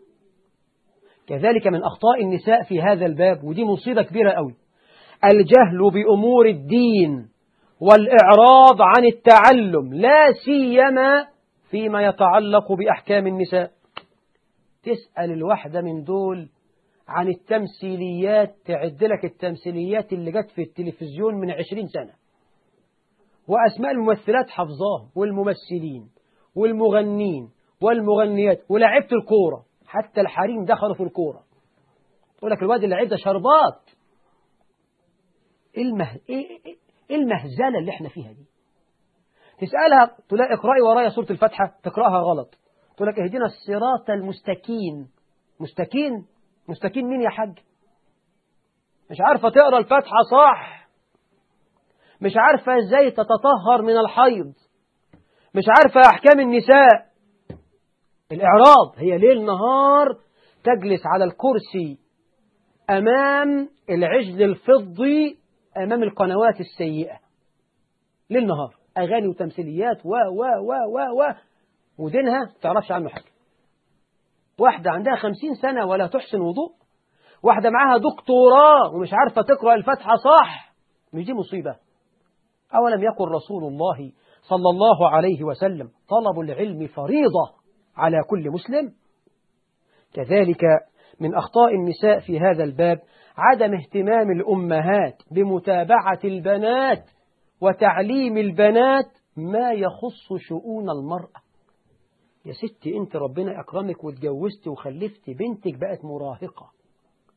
Speaker 1: كذلك من أخطاء النساء في هذا الباب ودي مصيبة كبيرة قوي الجهل بأمور الدين والإعراض عن التعلم لا سيما فيما يتعلق بأحكام النساء تسأل الواحدة من دول عن التمثيليات تعد لك التمثيليات اللي جت في التلفزيون من عشرين سنة وأسماء الممثلات حفظاهم والممثلين والمغنين والمغنيات ولعبة الكورة حتى الحريم دخلوا في الكورة تقول لك الواد اللي لعب ده شربات المه... إيه المهزلة اللي احنا فيها دي تسألها تلاقي اقرأي ورايا سورة الفاتحة تقرأها غلط تقول لك اهدنا الصراط المستكين مستكين مستكين مين يا حاج مش عارفة تقرأ الفاتحة صح مش عارفة ازاي تتطهر من الحيض مش عارفة أحكام النساء الإعراض هي ليل نهار تجلس على الكرسي أمام العجل الفضي أمام القنوات السيئة ليل نهار أغاني وتمثيليات و و و و و ودينها تعرفش عنه حاجة واحدة عندها خمسين سنة ولا تحسن وضوء واحدة معاها دكتوراه ومش عارفة تقرأ الفاتحة صح مش دي مصيبة أولم يقل رسول الله صلى الله عليه وسلم طلب العلم فريضة على كل مسلم كذلك من أخطاء النساء في هذا الباب عدم اهتمام الأمهات بمتابعة البنات وتعليم البنات ما يخص شؤون المرأة يا ستي انت ربنا أكرمك واتجوزت وخلفت بنتك بقت مراهقة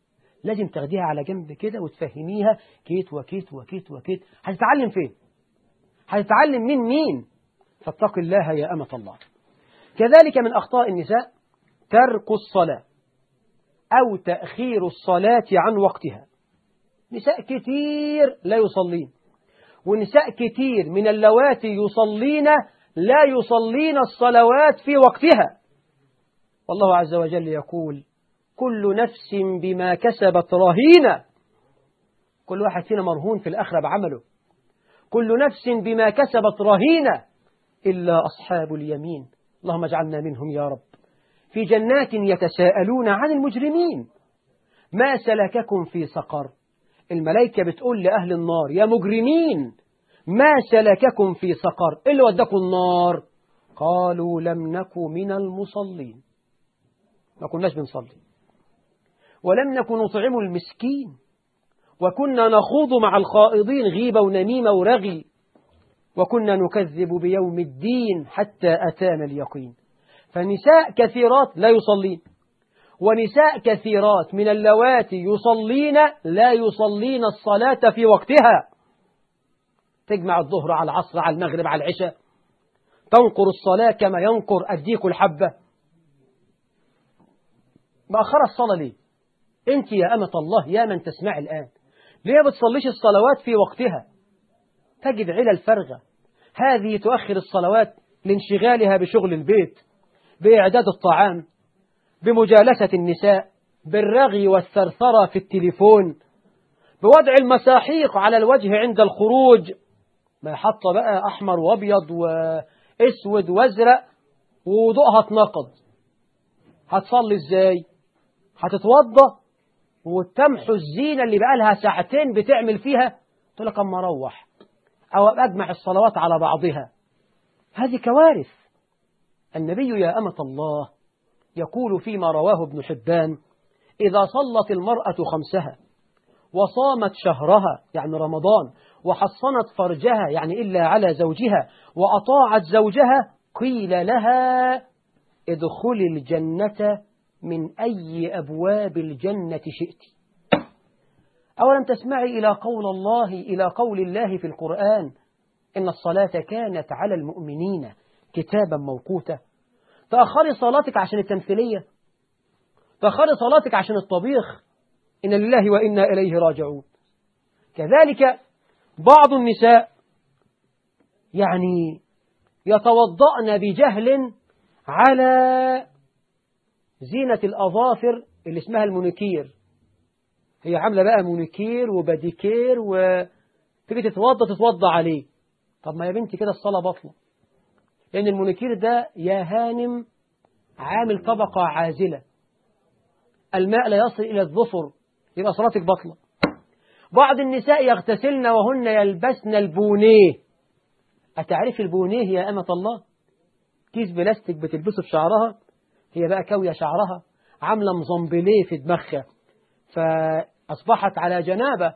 Speaker 1: لازم تاخديها على جنب كده وتفهميها كيت وكيت وكيت وكيت هتتعلم فين هتتعلم من مين فاتق الله يا أمة الله كذلك من أخطاء النساء ترك الصلاة أو تأخير الصلاة عن وقتها نساء كتير لا يصلين ونساء كتير من اللواتي يصلين لا يصلين الصلوات في وقتها والله عز وجل يقول كل نفس بما كسبت رهينة كل واحد فينا مرهون في الآخرة بعمله كل نفس بما كسبت رهينة إلا أصحاب اليمين اللهم اجعلنا منهم يا رب في جنات يتساءلون عن المجرمين ما سلككم في سقر الملائكة بتقول لأهل النار يا مجرمين ما سلككم في سقر إيه اللي ودكم النار قالوا لم نك من المصلين ما كناش بنصلي ولم نكن نطعم المسكين وكنا نخوض مع الخائضين غيبة ونميمة ورغي وكنا نكذب بيوم الدين حتى أتانا اليقين فنساء كثيرات لا يصلين ونساء كثيرات من اللواتي يصلين لا يصلين الصلاة في وقتها تجمع الظهر على العصر على المغرب على العشاء تنقر الصلاة كما ينقر الديك الحبة مأخر الصلاة ليه أنت يا أمة الله يا من تسمع الآن ليه بتصليش الصلوات في وقتها تجد علل فرغة هذه تؤخر الصلوات لانشغالها بشغل البيت بإعداد الطعام بمجالسة النساء بالرغي والثرثرة في التليفون بوضع المساحيق على الوجه عند الخروج ما حط بقى أحمر وأبيض وأسود وأزرق ووضوءها اتنقض هتصلي ازاي هتتوضى وتمحو الزينة اللي بقالها ساعتين بتعمل فيها تقول لك أما أروح أو أجمع الصلوات على بعضها هذه كوارث النبي يا أمة الله يقول فيما رواه ابن حبان إذا صلت المرأة خمسها وصامت شهرها يعني رمضان وحصنت فرجها يعني إلا على زوجها وأطاعت زوجها قيل لها ادخلي الجنة من أي أبواب الجنة شئت أولم تسمعي إلى قول الله إلى قول الله في القرآن إن الصلاة كانت على المؤمنين كتابا موقوتا تأخري صلاتك عشان التمثيلية تأخري صلاتك عشان الطبيخ إن لله وإنا إليه راجعون كذلك بعض النساء يعني يتوضأن بجهل على زينة الأظافر اللي اسمها المونيكير هي عاملة بقى مونيكير وباديكير وتيجي تتوضى تتوضى عليه طب ما يا بنتي كده الصلاة بطلة لأن المونيكير ده يا هانم عامل طبقة عازلة الماء لا يصل إلى الظفر يبقى صلاتك بطلة بعض النساء يغتسلن وهن يلبسن البونيه أتعرف البونيه يا أمة الله كيس بلاستيك بتلبسه في شعرها هي بقى كوية شعرها عاملة مزمبليه في دماغها فأصبحت على جنابة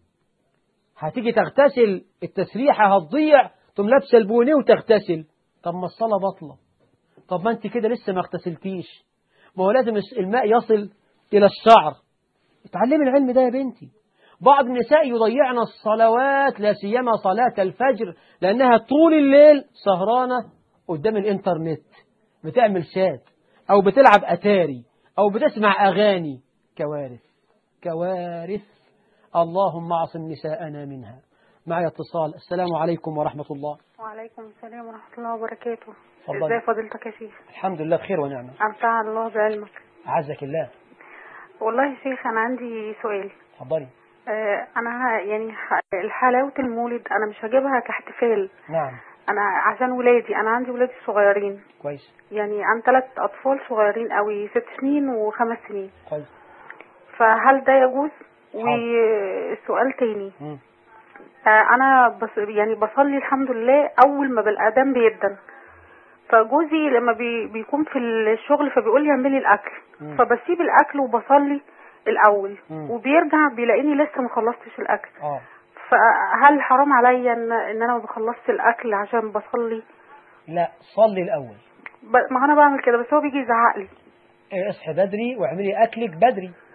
Speaker 1: هتيجي تغتسل التسريحة هتضيع ثم لابسة البونيه وتغتسل طب ما الصلاة بطلة طب ما انت كده لسه ما اغتسلتيش ما هو لازم الماء يصل إلى الشعر اتعلمي العلم ده يا بنتي بعض النساء يضيعن الصلوات لا سيما صلاة الفجر لأنها طول الليل سهرانة قدام الإنترنت بتعمل شات أو بتلعب أتاري أو بتسمع أغاني كوارث كوارث اللهم اعصم نساءنا منها معي اتصال السلام عليكم ورحمة الله
Speaker 3: وعليكم السلام ورحمة الله وبركاته
Speaker 1: اتفضلي.
Speaker 3: ازاي فضيلتك يا شيخ
Speaker 1: الحمد لله بخير ونعمة
Speaker 3: أمتع الله بعلمك
Speaker 1: أعزك الله
Speaker 3: والله يا شيخ أنا عندي سؤال
Speaker 1: اتفضلي
Speaker 3: آه، أنا ه- يعني ح- حلاوة المولد أنا مش هجيبها كاحتفال
Speaker 1: نعم
Speaker 3: أنا عشان ولادي أنا عندي ولادي صغيرين
Speaker 1: كويس
Speaker 3: يعني عن ثلاث أطفال صغيرين قوي ست سنين وخمس سنين
Speaker 1: كويس
Speaker 3: فهل ده يجوز
Speaker 1: حاضر.
Speaker 3: وسؤال تاني
Speaker 1: مم.
Speaker 3: آه، انا بص يعني بصلي الحمد لله اول ما بالاذان بيبدا فجوزي لما بي بيكون في الشغل فبيقول لي اعملي الاكل
Speaker 1: مم.
Speaker 3: فبسيب الاكل وبصلي الاول
Speaker 1: مم.
Speaker 3: وبيرجع بيلاقيني لسه ما خلصتش الاكل
Speaker 1: اه
Speaker 3: فهل حرام عليا ان ان انا ما بخلصش الاكل عشان بصلي
Speaker 1: لا صلي الأول
Speaker 3: ب... ما انا بعمل كده بس هو بيجي يزعق لي
Speaker 1: إيه، اصحي بدري واعملي أكلك بدري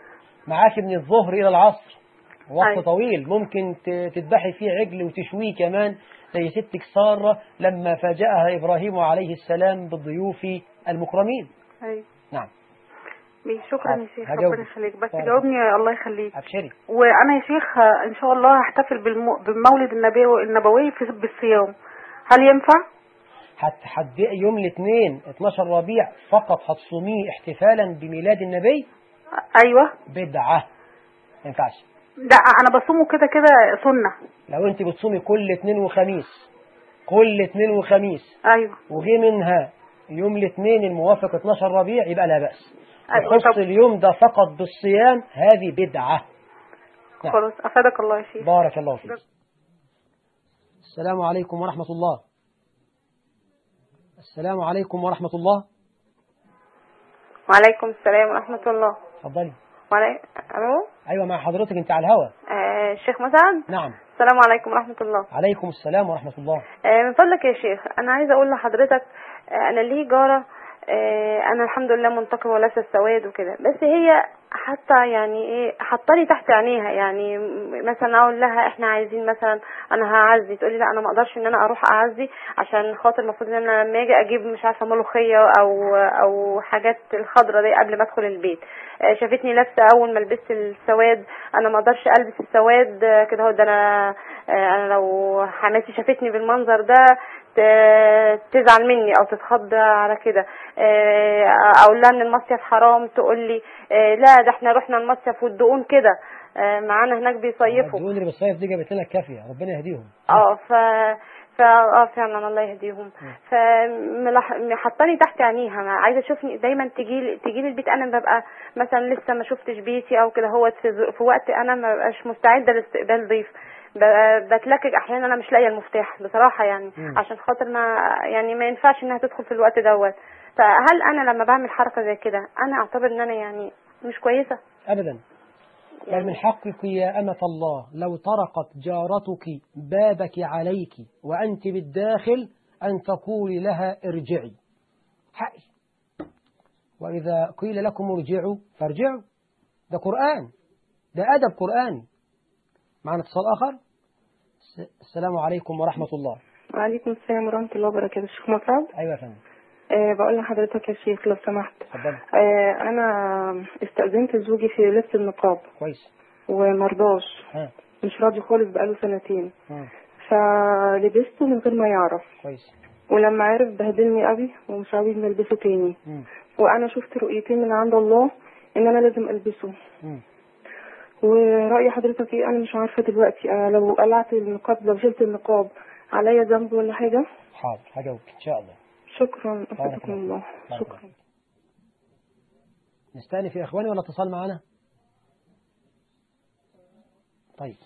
Speaker 1: معاك من الظهر إلى العصر وقت
Speaker 3: أيوة.
Speaker 1: طويل ممكن ت- تذبحي فيه عجل وتشويه كمان زي ستك سارة لما فاجأها إبراهيم عليه السلام بالضيوف المكرمين
Speaker 3: ايوه
Speaker 1: نعم
Speaker 3: ماشي، شكرا يا شيخ
Speaker 1: هجاوبك.
Speaker 3: ربنا يخليك بس
Speaker 1: بارك
Speaker 3: جاوبني الله يخليك
Speaker 1: أبشري
Speaker 3: وانا يا شيخ آه، ان شاء الله هحتفل بالم- بالمولد النبوي النبوي في- بالصيام هل ينفع
Speaker 1: هتحدئي يوم الاثنين 12 ربيع فقط هتصوميه احتفالا بميلاد النبي
Speaker 3: ايوه
Speaker 1: بدعة ما ينفعش
Speaker 3: لا انا بصومه كده كده سنة
Speaker 1: لو انت بتصومي كل اثنين وخميس كل اثنين وخميس
Speaker 3: ايوه
Speaker 1: وجي منها يوم الاثنين الموافق 12 ربيع يبقى لا بأس
Speaker 3: أيوة،
Speaker 1: تخص
Speaker 3: طب-
Speaker 1: اليوم ده فقط بالصيام هذه بدعة نعم.
Speaker 3: خلاص افادك الله يا شيخ
Speaker 1: بارك الله فيك السلام عليكم ورحمة الله السلام عليكم ورحمة الله
Speaker 7: وعليكم السلام ورحمة الله
Speaker 1: اتفضلي
Speaker 7: وعلي... ألو
Speaker 1: أيوة مع حضرتك أنت على الهوا
Speaker 7: آه الشيخ مسعد
Speaker 1: نعم
Speaker 7: السلام عليكم ورحمة الله
Speaker 1: عليكم السلام ورحمة الله
Speaker 7: آه من فضلك يا شيخ أنا عايزة أقول لحضرتك آه أنا ليه جارة آه أنا الحمد لله منتقمة ولابسة السواد وكده بس هي حتى يعني إيه حطاني تحت عينيها يعني م- مثلا أقول لها إحنا عايزين مثلا أنا هعزي تقولي لا أنا ما أقدرش إن أنا أروح أعزي عشان خاطر المفروض إن أنا لما أجي أجيب مش عارفة ملوخية أو أو حاجات الخضرة دي قبل ما أدخل البيت آه، شافتني لابسه اول ما لبست السواد انا ما اقدرش البس السواد آه، كده هو ده انا آه، انا لو حماتي شافتني بالمنظر ده ت- تزعل مني او تتخض على كده آه، اقول لها ان المصيف حرام تقول لي آه، لا ده احنا رحنا المصيف والدقون كده آه، معانا هناك بيصيفوا
Speaker 1: الدهون اللي بالصيف دي جابت لنا الكافية ربنا يهديهم
Speaker 7: اه ف ف اه فعلا الله يهديهم فحطاني تحت عينيها ما عايزه اشوفني دايما تجي تجي لي البيت انا ببقى مثلا لسه ما شفتش بيتي او كده هو في, ز- في وقت انا ما ببقاش مستعده لاستقبال ضيف ب- بتلكك احيانا انا مش لاقيه المفتاح بصراحه يعني
Speaker 1: مم.
Speaker 7: عشان خاطر ما يعني ما ينفعش انها تدخل في الوقت دوت فهل انا لما بعمل حركه زي كده انا اعتبر ان انا يعني مش كويسه
Speaker 1: أبدا بل من حقك يا أمة الله لو طرقت جارتك بابك عليك وأنت بالداخل أن تقولي لها ارجعي حقي وإذا قيل لكم ارجعوا فارجعوا ده قرآن ده أدب قرآني معنا اتصال آخر الس- السلام عليكم ورحمة الله
Speaker 8: وعليكم السلام ورحمة الله وبركاته شيخ مسعد
Speaker 1: أيوة يا فندم
Speaker 8: أه بقول لحضرتك يا شيخ لو سمحت
Speaker 1: اتفضلي
Speaker 8: أه أنا استأذنت زوجي في لبس النقاب
Speaker 1: كويس
Speaker 8: ومرضاش
Speaker 1: ها
Speaker 8: مش راضي خالص بقاله سنتين
Speaker 1: ها
Speaker 8: فلبسته من غير ما يعرف
Speaker 1: كويس
Speaker 8: ولما عرف بهدلني قوي ومش عاوز نلبسه تاني
Speaker 1: مم.
Speaker 8: وأنا شفت رؤيتين من عند الله إن أنا لازم ألبسه
Speaker 1: مم.
Speaker 8: ورأي حضرتك إيه أنا مش عارفة دلوقتي أنا لو قلعت النقاب لو شلت النقاب عليا ذنب ولا حاجة
Speaker 1: حاضر هجاوبك إن شاء الله
Speaker 8: شكرا
Speaker 1: بارك
Speaker 8: أفادكم
Speaker 1: الله
Speaker 8: الله
Speaker 1: فيك. بارك الله
Speaker 8: شكرا
Speaker 1: فيك. نستأنف يا إخواني ولا اتصال معنا طيب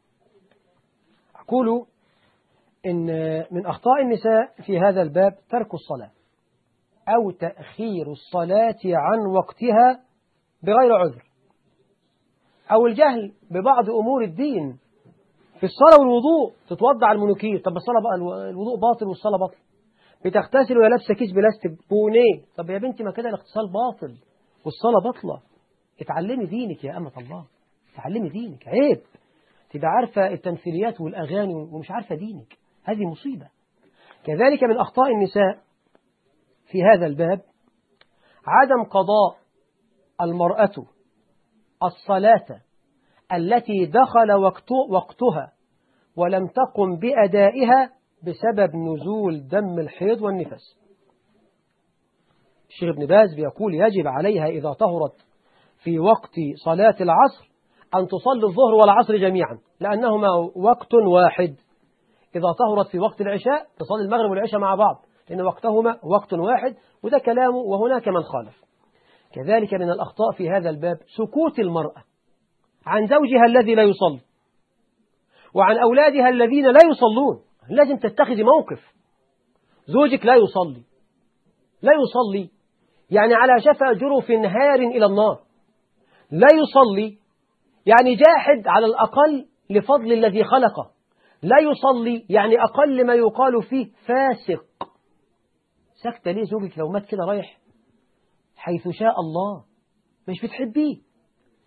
Speaker 1: أقول إن من أخطاء النساء في هذا الباب ترك الصلاة أو تأخير الصلاة عن وقتها بغير عذر أو الجهل ببعض أمور الدين في الصلاة والوضوء تتوضع المنوكير طب الصلاة بقى الو- الوضوء باطل والصلاة باطل بتغتسل وهي لابسه كيس بلاستيك بونيه طب يا بنتي ما كده الاغتسال باطل والصلاة باطلة اتعلمي دينك يا أمة الله اتعلمي دينك عيب تبقى عارفة التمثيليات والأغاني ومش عارفة دينك هذه مصيبة كذلك من أخطاء النساء في هذا الباب عدم قضاء المرأة الصلاة التي دخل وقت وقتها ولم تقم بأدائها بسبب نزول دم الحيض والنفس الشيخ ابن باز بيقول يجب عليها إذا طهرت في وقت صلاة العصر أن تصلي الظهر والعصر جميعا لأنهما وقت واحد إذا طهرت في وقت العشاء تصلي المغرب والعشاء مع بعض لأن وقتهما وقت واحد وده كلامه وهناك من خالف كذلك من الأخطاء في هذا الباب سكوت المرأة عن زوجها الذي لا يصلي وعن أولادها الذين لا يصلون لازم تتخذي موقف زوجك لا يصلي لا يصلي يعني على شفا جرف نهار إلى النار لا يصلي يعني جاحد على الأقل لفضل الذي خلقه لا يصلي يعني أقل ما يقال فيه فاسق سكتة ليه زوجك لو مات كده رايح حيث شاء الله مش بتحبيه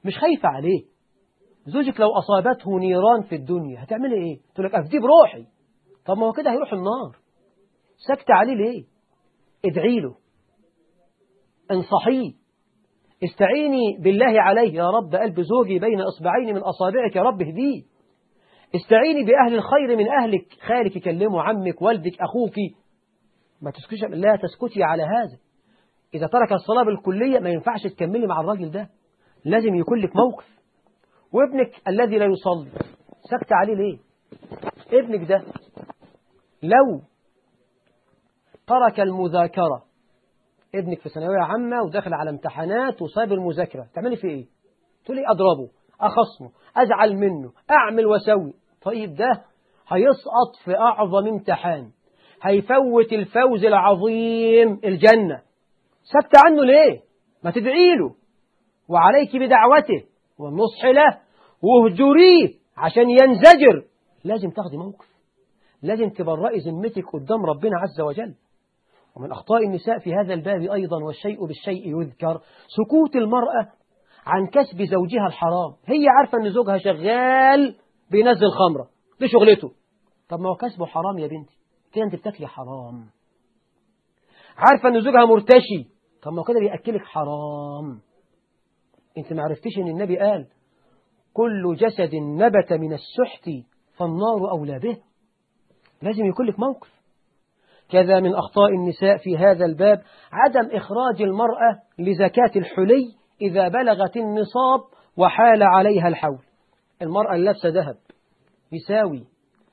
Speaker 1: مش خايفة عليه زوجك لو أصابته نيران في الدنيا هتعملي إيه تقول لك أفديه بروحي طب ما هو كده هيروح النار سكت عليه ليه ادعي له انصحيه استعيني بالله عليه يا رب قلب زوجي بين إصبعين من أصابعك يا رب اهديه استعيني بأهل الخير من أهلك خالك يكلمه عمك والدك أخوك ما تسكتش لا تسكتي على هذا إذا ترك الصلاة بالكلية ما ينفعش تكملي مع الراجل ده لازم يكون لك موقف وابنك الذي لا يصلي سكت عليه ليه ابنك ده لو ترك المذاكرة ابنك في ثانوية عامة وداخل على امتحانات وصاب المذاكرة تعملي فيه ايه تقولي اضربه اخصمه ازعل منه اعمل واسوي طيب ده هيسقط في اعظم امتحان هيفوت الفوز العظيم الجنة سبت عنه ليه ما تدعي له وعليك بدعوته والنصح له واهجريه عشان ينزجر لازم تاخدي موقف لازم تبرئي ذمتك قدام ربنا عز وجل ومن أخطاء النساء في هذا الباب أيضا والشيء بالشيء يذكر سكوت المرأة عن كسب زوجها الحرام هي عارفة أن زوجها شغال بينزل خمرة دي شغلته طب ما هو كسبه حرام يا بنتي كده أنت بتاكلي حرام عارفة أن زوجها مرتشي طب ما هو كده بيأكلك حرام أنت ما عرفتيش أن النبي قال كل جسد نبت من السحت فالنار أولى به لازم يكون لك موقف كذا من أخطاء النساء في هذا الباب عدم إخراج المرأة لزكاة الحلي إذا بلغت النصاب وحال عليها الحول المرأة اللي لابسة ذهب يساوي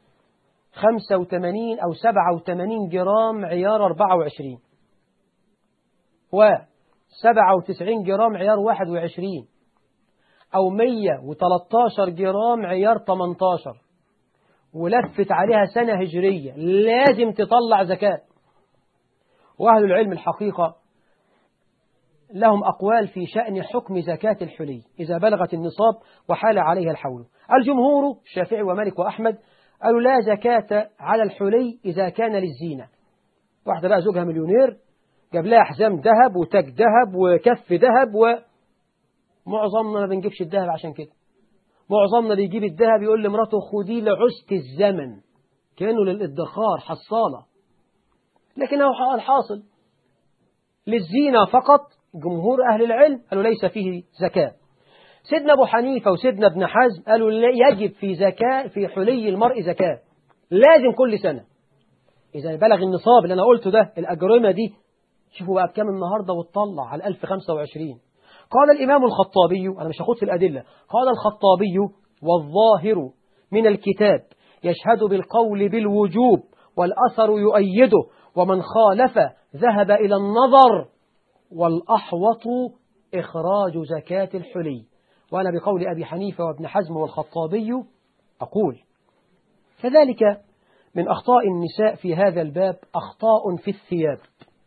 Speaker 1: 85 أو 87 جرام عيار 24 و 97 جرام عيار 21 أو 113 جرام عيار 18 ولفت عليها سنة هجرية لازم تطلع زكاة وأهل العلم الحقيقة لهم أقوال في شأن حكم زكاة الحلي إذا بلغت النصاب وحال عليها الحول الجمهور الشافعي ومالك وأحمد قالوا لا زكاة على الحلي إذا كان للزينة واحدة بقى زوجها مليونير جاب لها حزام ذهب وتاج ذهب وكف ذهب ومعظمنا ما بنجيبش الذهب عشان كده معظمنا بيجيب الذهب يقول لمراته خدي لعست الزمن كأنه للادخار حصالة لكن هو الحاصل للزينة فقط جمهور أهل العلم قالوا ليس فيه زكاة سيدنا أبو حنيفة وسيدنا ابن حزم قالوا يجب في زكاة في حلي المرء زكاة لازم كل سنة إذا بلغ النصاب اللي أنا قلته ده الأجرمة دي شوفوا بقى بكام النهاردة وتطلع على 1025 قال الإمام الخطابي أنا مش هاخد في الأدلة قال الخطابي والظاهر من الكتاب يشهد بالقول بالوجوب والأثر يؤيده ومن خالف ذهب إلى النظر والأحوط إخراج زكاة الحلي وأنا بقول أبي حنيفة وابن حزم والخطابي أقول كذلك من أخطاء النساء في هذا الباب أخطاء في الثياب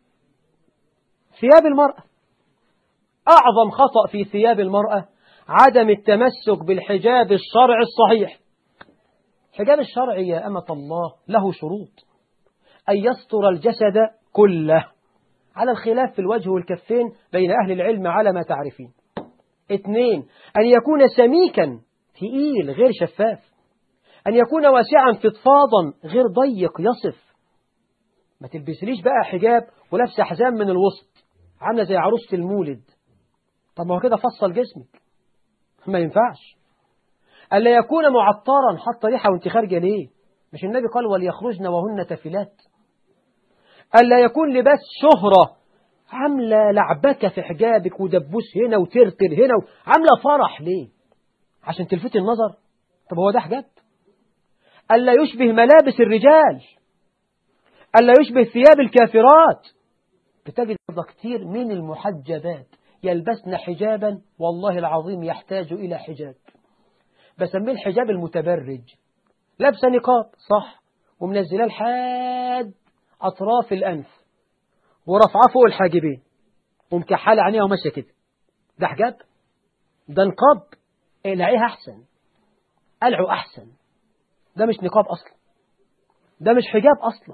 Speaker 1: ثياب المرأة أعظم خطأ في ثياب المرأة عدم التمسك بالحجاب الشرعي الصحيح حجاب الشرعي يا أمة الله له شروط أن يستر الجسد كله على الخلاف في الوجه والكفين بين أهل العلم على ما تعرفين اثنين أن يكون سميكا ثقيل غير شفاف أن يكون واسعا فضفاضا غير ضيق يصف ما تلبسليش بقى حجاب ولابسه حزام من الوسط عامله زي عروسة المولد طب ما هو كده فصل جسمك ما ينفعش ألا يكون معطرا حتى ريحة وانت خارجة ليه مش النبي قال وليخرجن وهن تفلات ألا يكون لباس شهرة عاملة لعبكة في حجابك ودبوس هنا وترتر هنا و... عاملة فرح ليه عشان تلفت النظر طب هو ده حجاب ألا يشبه ملابس الرجال ألا يشبه ثياب الكافرات بتجد كثير من المحجبات يلبسن حجابا والله العظيم يحتاج إلى حجاب بسميه الحجاب المتبرج لابسه نقاب صح ومنزلاه لحد أطراف الأنف ورفعاه فوق الحاجبين ومكحلة عينيها وماشية كده ده حجاب ده نقاب اقلعيها أحسن قلعه أحسن ده مش نقاب أصلا ده مش حجاب أصلا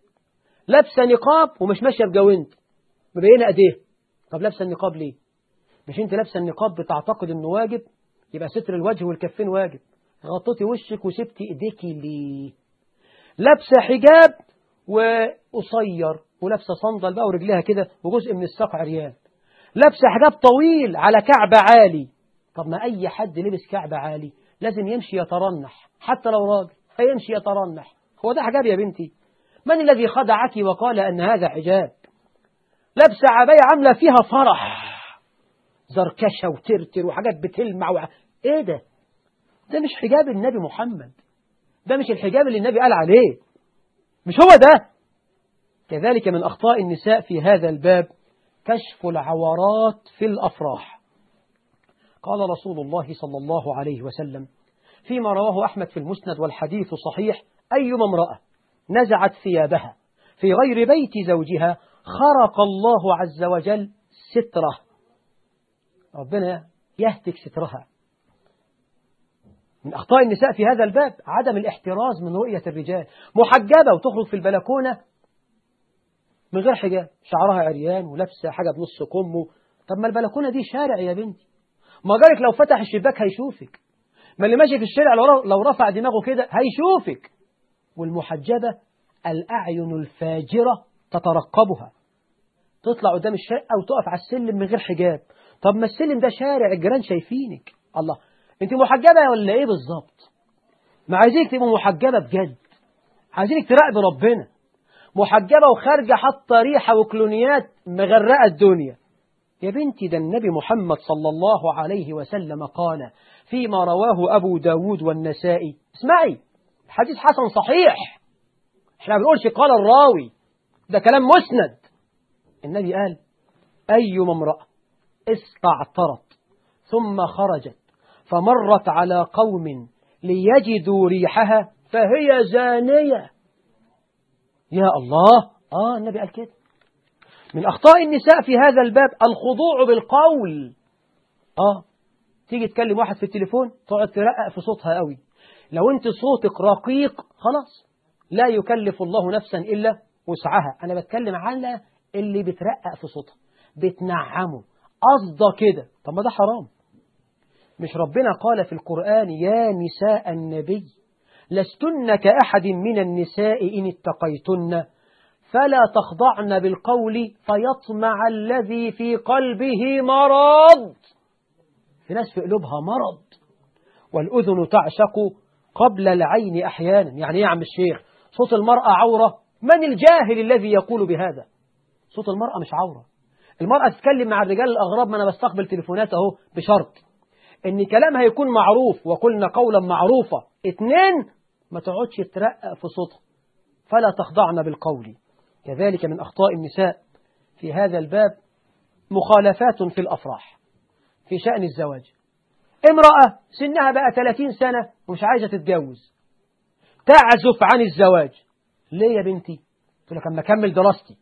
Speaker 1: لابسه نقاب ومش ماشية بجوانت مبينة أيديه طب لابسه النقاب ليه مش انت لابسه النقاب بتعتقد انه واجب يبقى ستر الوجه والكفين واجب غطيتي وشك وسبتي ايديكي ليه لابسه حجاب وقصير ولابسه صندل بقى ورجلها كده وجزء من الساق عريان لابسه حجاب طويل على كعب عالي طب ما اي حد لبس كعب عالي لازم يمشي يترنح حتى لو راجل فيمشي يترنح هو ده حجاب يا بنتي من الذي خدعك وقال ان هذا حجاب لابسه عبايه عامله فيها فرح زركشه وترتر وحاجات بتلمع وع... ايه ده ده مش حجاب النبي محمد ده مش الحجاب اللي النبي قال عليه مش هو ده كذلك من أخطاء النساء في هذا الباب كشف العورات في الأفراح قال رسول الله صلى الله عليه وسلم فيما رواه أحمد في المسند والحديث صحيح أيما امرأة نزعت ثيابها في غير بيت زوجها خرق الله عز وجل ستره ربنا يهتك سترها من أخطاء النساء في هذا الباب عدم الاحتراز من رؤية الرجال محجبة وتخرج في البلكونة من غير حجاب شعرها عريان ولابسة حاجة بنص كمه طب ما البلكونة دي شارع يا بنتي ما جارك لو فتح الشباك هيشوفك ما اللي ماشي في الشارع لو لو رفع دماغه كده هيشوفك والمحجبة الأعين الفاجرة تترقبها تطلع قدام الشقة وتقف على السلم من غير حجاب طب ما السلم ده شارع الجيران شايفينك الله انت محجبة ولا ايه بالظبط ما عايزينك تبقى محجبة بجد عايزينك تراقب ربنا محجبة وخارجة حاطة ريحة وكلونيات مغرقة الدنيا يا بنتي ده النبي محمد صلى الله عليه وسلم قال فيما رواه أبو داود والنسائي اسمعي الحديث حسن صحيح احنا بنقولش قال الراوي ده كلام مسند النبي قال أي امرأة استعطرت ثم خرجت فمرت على قوم ليجدوا ريحها فهي زانية يا الله آه النبي قال كده من أخطاء النساء في هذا الباب الخضوع بالقول آه تيجي تكلم واحد في التليفون تقعد ترقق في صوتها قوي لو انت صوتك رقيق خلاص لا يكلف الله نفسا إلا وسعها أنا بتكلم على اللي بترقق في صوتها بتنعمه قصده كده طب ما ده حرام مش ربنا قال في القرآن يا نساء النبي لستن كأحد من النساء إن اتقيتن فلا تخضعن بالقول فيطمع الذي في قلبه مرض في ناس في قلوبها مرض والأذن تعشق قبل العين أحيانا يعني إيه يا عم الشيخ صوت المرأة عورة من الجاهل الذي يقول بهذا صوت المرأة مش عورة المرأة تتكلم مع الرجال الأغراب ما أنا بستقبل تليفونات أهو بشرط إن كلامها يكون معروف وقلنا قولا معروفا اتنين ما تقعدش ترقق في صوتها فلا تخضعن بالقول كذلك من أخطاء النساء في هذا الباب مخالفات في الأفراح في شأن الزواج امرأة سنها بقى 30 سنة ومش عايزة تتجوز تعزف عن الزواج ليه يا بنتي تقول لك أما أكمل دراستي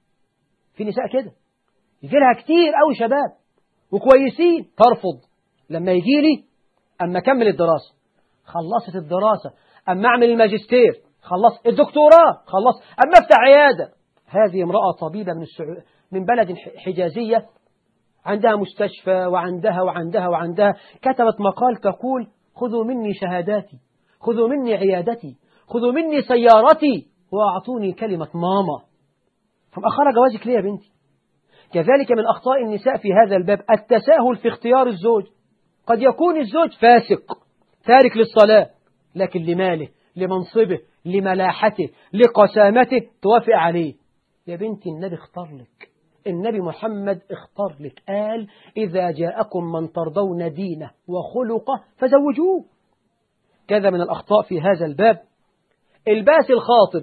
Speaker 1: في نساء كده يجي لها كتير قوي شباب وكويسين ترفض لما يجي لي أما أكمل الدراسة خلصت الدراسة أما أعمل الماجستير خلص الدكتوراه خلص أما أفتح عيادة هذه امرأة طبيبة من السعو... من بلد حجازية عندها مستشفى وعندها وعندها وعندها كتبت مقال تقول خذوا مني شهاداتي خذوا مني عيادتي خذوا مني سيارتي وأعطوني كلمة ماما فمأخر جوازك ليه يا بنتي كذلك من أخطاء النساء في هذا الباب التساهل في اختيار الزوج قد يكون الزوج فاسق تارك للصلاة لكن لماله لمنصبه لملاحته لقسامته توافق عليه يا بنتي النبي اختار لك النبي محمد اختار لك قال إذا جاءكم من ترضون دينه وخلقه فزوجوه كذا من الأخطاء في هذا الباب الباس الخاطب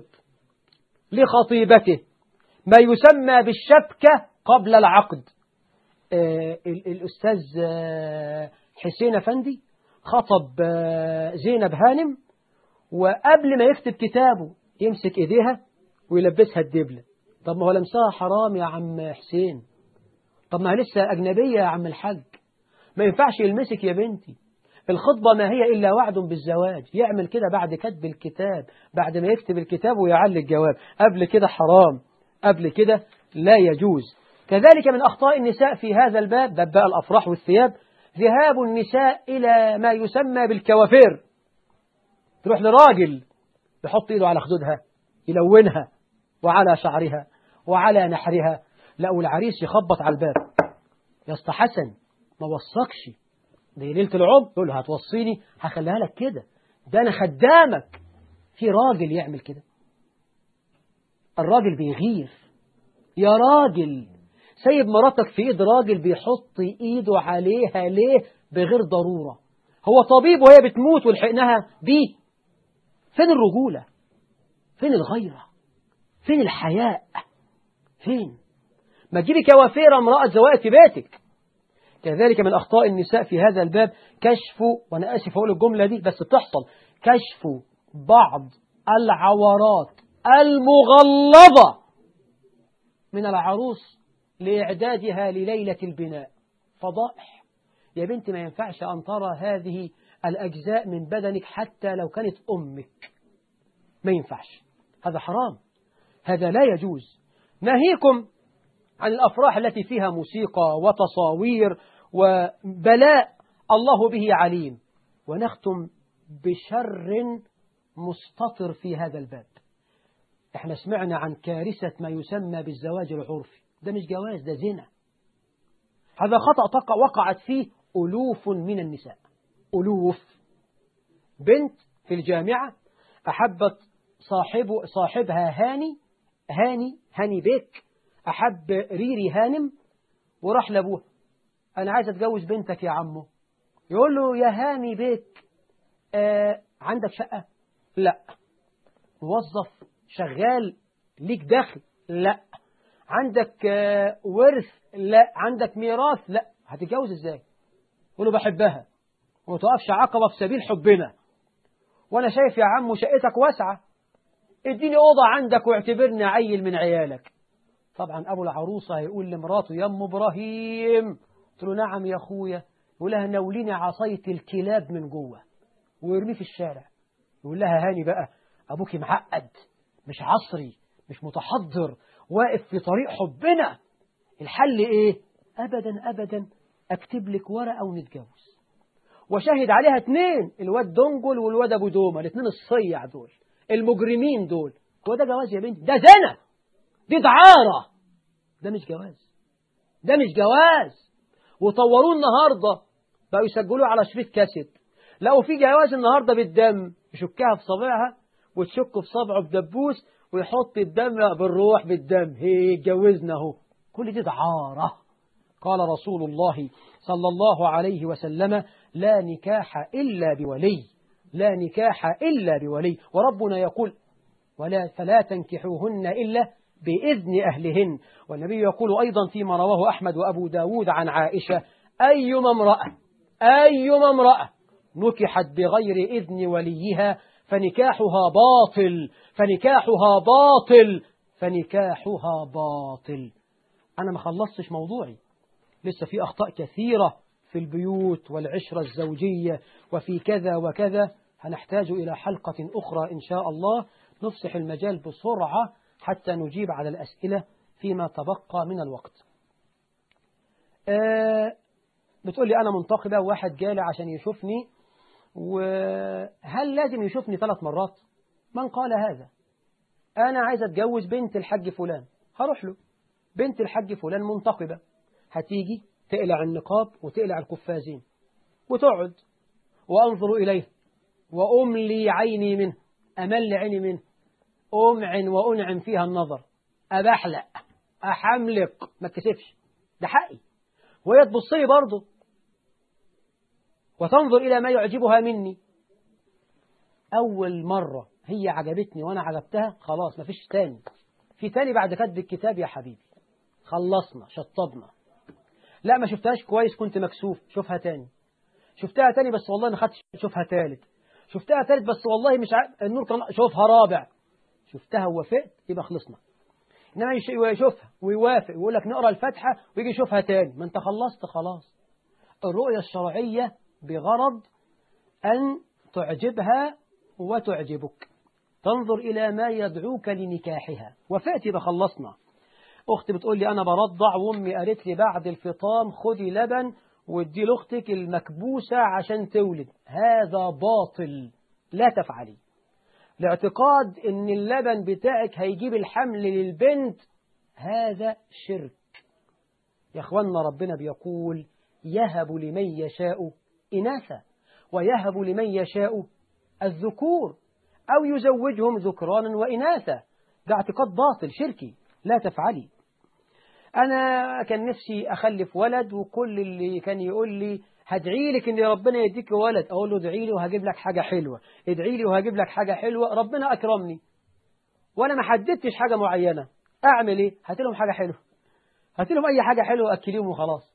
Speaker 1: لخطيبته ما يسمى بالشبكة قبل العقد آه الأستاذ آه حسين أفندي خطب آه زينب هانم وقبل ما يكتب كتابه يمسك إيديها ويلبسها الدبلة طب ما هو لمسها حرام يا عم حسين طب ما هي لسه أجنبية يا عم الحاج ما ينفعش يلمسك يا بنتي الخطبة ما هي إلا وعد بالزواج يعمل كده بعد كتب الكتاب بعد ما يكتب الكتاب ويعلي الجواب قبل كده حرام قبل كده لا يجوز كذلك من أخطاء النساء في هذا الباب باب بقى الأفراح والثياب ذهاب النساء إلى ما يسمى بالكوافير تروح لراجل يحط إيده على خدودها يلونها وعلى شعرها وعلى نحرها لا والعريس يخبط على الباب يا اسطى حسن ما وصكش دي ليلة العمر يقول له هتوصيني هخليها لك كده ده أنا خدامك في راجل يعمل كده الراجل بيغير يا راجل سايب مراتك في ايد راجل بيحط ايده عليها ليه بغير ضرورة هو طبيب وهي بتموت ولحقناها بيه فين الرجولة فين الغيرة فين الحياء فين ما تجيبي كوافيرة امرأة زوائد في بيتك كذلك من أخطاء النساء في هذا الباب كشف وأنا آسف أقول الجملة دي بس بتحصل كشف بعض العورات المغلظة من العروس لإعدادها لليلة البناء فضائح يا بنت ما ينفعش أن ترى هذه الأجزاء من بدنك حتى لو كانت أمك ما ينفعش هذا حرام هذا لا يجوز ناهيكم عن الأفراح التي فيها موسيقى وتصاوير وبلاء الله به عليم ونختم بشر مستطر في هذا الباب احنا سمعنا عن كارثة ما يسمى بالزواج العرفي ده مش جواز ده زنا هذا خطأ تقع وقعت فيه ألوف من النساء ألوف بنت في الجامعة أحبت صاحب صاحبها هاني هاني هاني بيك أحب ريري هانم وراح لأبوها أنا عايز أتجوز بنتك يا عمو يقول له يا هاني بيك آه عندك شقة لا موظف شغال ليك دخل لا عندك آه ورث لا عندك ميراث لا هتتجوز ازاي يقول له بحبها وما تقفش عقبة في سبيل حبنا وانا شايف يا عمو شقتك واسعة اديني أوضة عندك واعتبرني عيل من عيالك طبعا أبو العروسة هيقول لمراته يا أم إبراهيم قلت له نعم يا أخويا يقول لها نوليني عصاية الكلاب من جوه ويرميه في الشارع يقول لها هاني بقى أبوك معقد مش عصري مش متحضر واقف في طريق حبنا الحل إيه أبدا أبدا أكتب لك ورقة ونتجوز وشهد عليها اتنين الواد دنجل والواد أبو دومة الاتنين الصيع دول المجرمين دول هو ده جواز يا بنتي ده زنا دي دعارة ده مش جواز ده مش جواز وطوروه النهاردة بقوا يسجلوه على شريط كاسيت لقوا في جواز النهاردة بالدم يشكها في صابعها وتشك في صبعه بدبوس ويحط الدم بالروح بالدم هي اتجوزنا اهو كل دي دعارة قال رسول الله صلى الله عليه وسلم لا نكاح إلا بولي لا نكاح إلا بولي وربنا يقول ولا فلا تنكحوهن إلا بإذن أهلهن والنبي يقول أيضا فيما رواه أحمد وأبو داود عن عائشة أيما امرأة أيما امرأة نكحت بغير إذن وليها فنكاحها باطل فنكاحها باطل فنكاحها باطل أنا ما خلصتش موضوعي لسه في أخطاء كثيرة في البيوت والعشرة الزوجية وفي كذا وكذا هنحتاج إلى حلقة أخرى إن شاء الله نفسح المجال بسرعة حتى نجيب على الأسئلة فيما تبقى من الوقت أه بتقول لي أنا منتقبة وواحد جالي عشان يشوفني وهل لازم يشوفني ثلاث مرات من قال هذا أنا عايز أتجوز بنت الحج فلان هروح له بنت الحج فلان منتقبة هتيجي تقلع النقاب وتقلع القفازين وتقعد وأنظر إليه وأملي عيني منه أمل عيني منه أمعن وأنعم فيها النظر أبحلق أحملق ما تكسفش ده حقي وهي تبص لي برضه وتنظر إلى ما يعجبها مني أول مرة هي عجبتني وأنا عجبتها خلاص مفيش تاني في تاني بعد كتب الكتاب يا حبيبي خلصنا شطبنا لا ما شفتهاش كويس كنت مكسوف شوفها تاني شفتها تاني بس والله ما خدتش شوفها تالت شفتها تالت بس والله مش عارف النور كان شوفها رابع شفتها ووافقت يبقى خلصنا انما يشوفها ويوافق ويقول لك نقرا الفاتحه ويجي يشوفها تاني ما انت خلصت خلاص الرؤيه الشرعيه بغرض ان تعجبها وتعجبك تنظر الى ما يدعوك لنكاحها وفات يبقى خلصنا أختي بتقول لي أنا برضع وأمي قالت لي بعد الفطام خدي لبن وادي لأختك المكبوسة عشان تولد هذا باطل لا تفعلي لاعتقاد ان اللبن بتاعك هيجيب الحمل للبنت هذا شرك يا اخوانا ربنا بيقول يهب لمن يشاء إناثا ويهب لمن يشاء الذكور أو يزوجهم ذكرانا وإناثا ده اعتقاد باطل شركي لا تفعلي أنا كان نفسي أخلف ولد وكل اللي كان يقول لي هدعي لك ان ربنا يديك ولد اقول له ادعي لي وهجيب لك حاجه حلوه ادعي لي وهجيب لك حاجه حلوه ربنا اكرمني وانا ما حددتش حاجه معينه اعمل ايه هات لهم حاجه حلوه هات لهم اي حاجه حلوه اكليهم وخلاص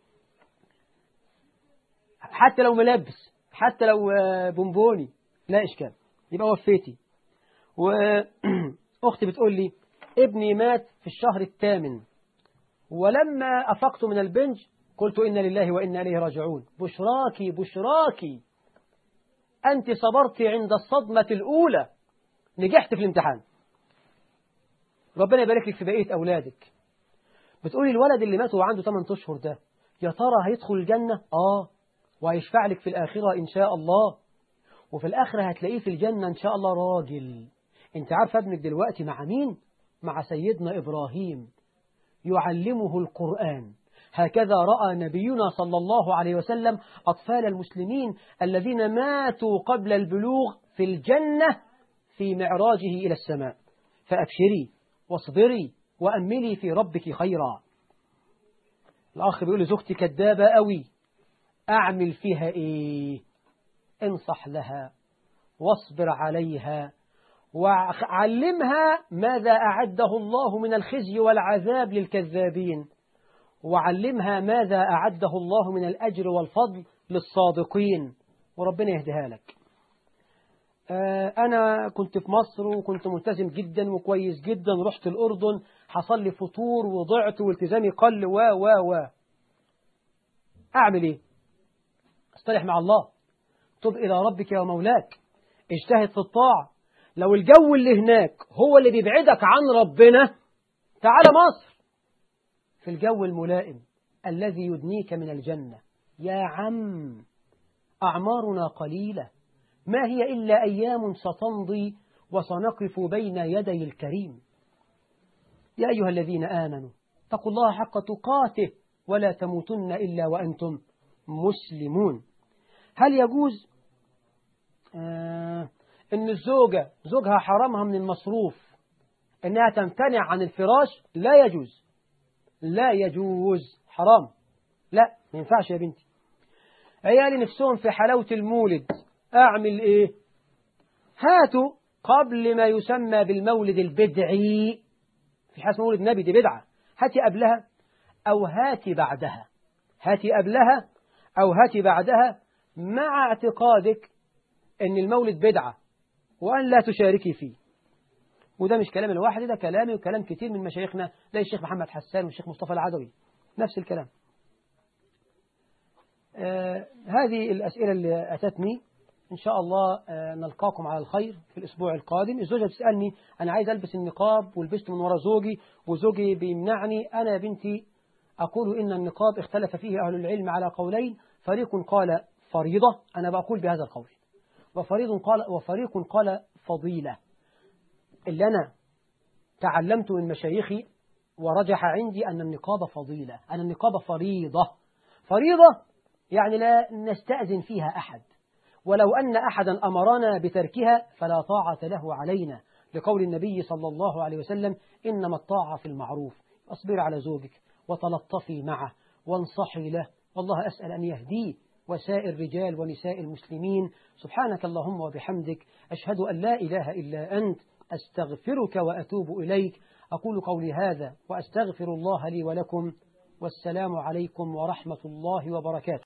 Speaker 1: حتى لو ملبس حتى لو بونبوني لا اشكال يبقى وفيتي واختي بتقول لي ابني مات في الشهر الثامن ولما افقت من البنج قلت إن لله وإنا إليه راجعون بشراكي بشراكي أنت صبرت عند الصدمة الأولى نجحت في الامتحان ربنا يبارك لك في بقية أولادك بتقولي الولد اللي مات وعنده 8 أشهر ده يا ترى هيدخل الجنة آه وهيشفع لك في الآخرة إن شاء الله وفي الآخرة هتلاقيه في الجنة إن شاء الله راجل أنت عارف ابنك دلوقتي مع مين مع سيدنا إبراهيم يعلمه القرآن هكذا رأى نبينا صلى الله عليه وسلم أطفال المسلمين الذين ماتوا قبل البلوغ في الجنة في معراجه إلى السماء فأبشري واصبري وأملي في ربك خيرا الأخ بيقول لزوجتي كدابة قوي أعمل فيها إيه انصح لها واصبر عليها وعلمها ماذا أعده الله من الخزي والعذاب للكذابين وعلمها ماذا أعده الله من الأجر والفضل للصادقين وربنا يهديها لك أنا كنت في مصر وكنت ملتزم جدا وكويس جدا رحت الأردن حصل لي فطور وضعت والتزامي قل و و و أعمل إيه أصطلح مع الله تب إلى ربك يا مولاك اجتهد في الطاعة لو الجو اللي هناك هو اللي بيبعدك عن ربنا تعال مصر في الجو الملائم الذي يدنيك من الجنة يا عم أعمارنا قليلة ما هي إلا أيام ستمضي وسنقف بين يدي الكريم يا أيها الذين آمنوا اتقوا الله حق تقاته ولا تموتن إلا وأنتم مسلمون هل يجوز آه أن الزوجة زوجها حرمها من المصروف أنها تمتنع عن الفراش لا يجوز لا يجوز حرام لا ما ينفعش يا بنتي عيالي نفسهم في حلاوة المولد أعمل إيه هاتوا قبل ما يسمى بالمولد البدعي في حاجة مولد نبي دي بدعة هاتي قبلها أو هاتي بعدها هاتي قبلها أو هاتي بعدها مع اعتقادك أن المولد بدعة وأن لا تشاركي فيه وده مش كلام الواحد ده كلامي وكلام كتير من مشايخنا زي الشيخ محمد حسان والشيخ مصطفى العدوي نفس الكلام آه هذه الأسئلة اللي أتتني إن شاء الله آه نلقاكم على الخير في الأسبوع القادم الزوجة بتسألني أنا عايز ألبس النقاب ولبست من وراء زوجي وزوجي بيمنعني أنا يا بنتي أقول إن النقاب اختلف فيه أهل العلم على قولين فريق قال فريضة أنا بقول بهذا القول وفريق قال, وفريق قال فضيلة اللي أنا تعلمت من مشايخي ورجح عندي أن النقاب فضيلة أن النقاب فريضة فريضة يعني لا نستأذن فيها أحد ولو أن أحدا أمرنا بتركها فلا طاعة له علينا لقول النبي صلى الله عليه وسلم إنما الطاعة في المعروف أصبر على زوجك وتلطفي معه وانصحي له والله أسأل أن يهديه وسائر رجال ونساء المسلمين سبحانك اللهم وبحمدك أشهد أن لا إله إلا أنت أستغفرك وأتوب إليك أقول قولي هذا وأستغفر الله لي ولكم والسلام عليكم ورحمة الله وبركاته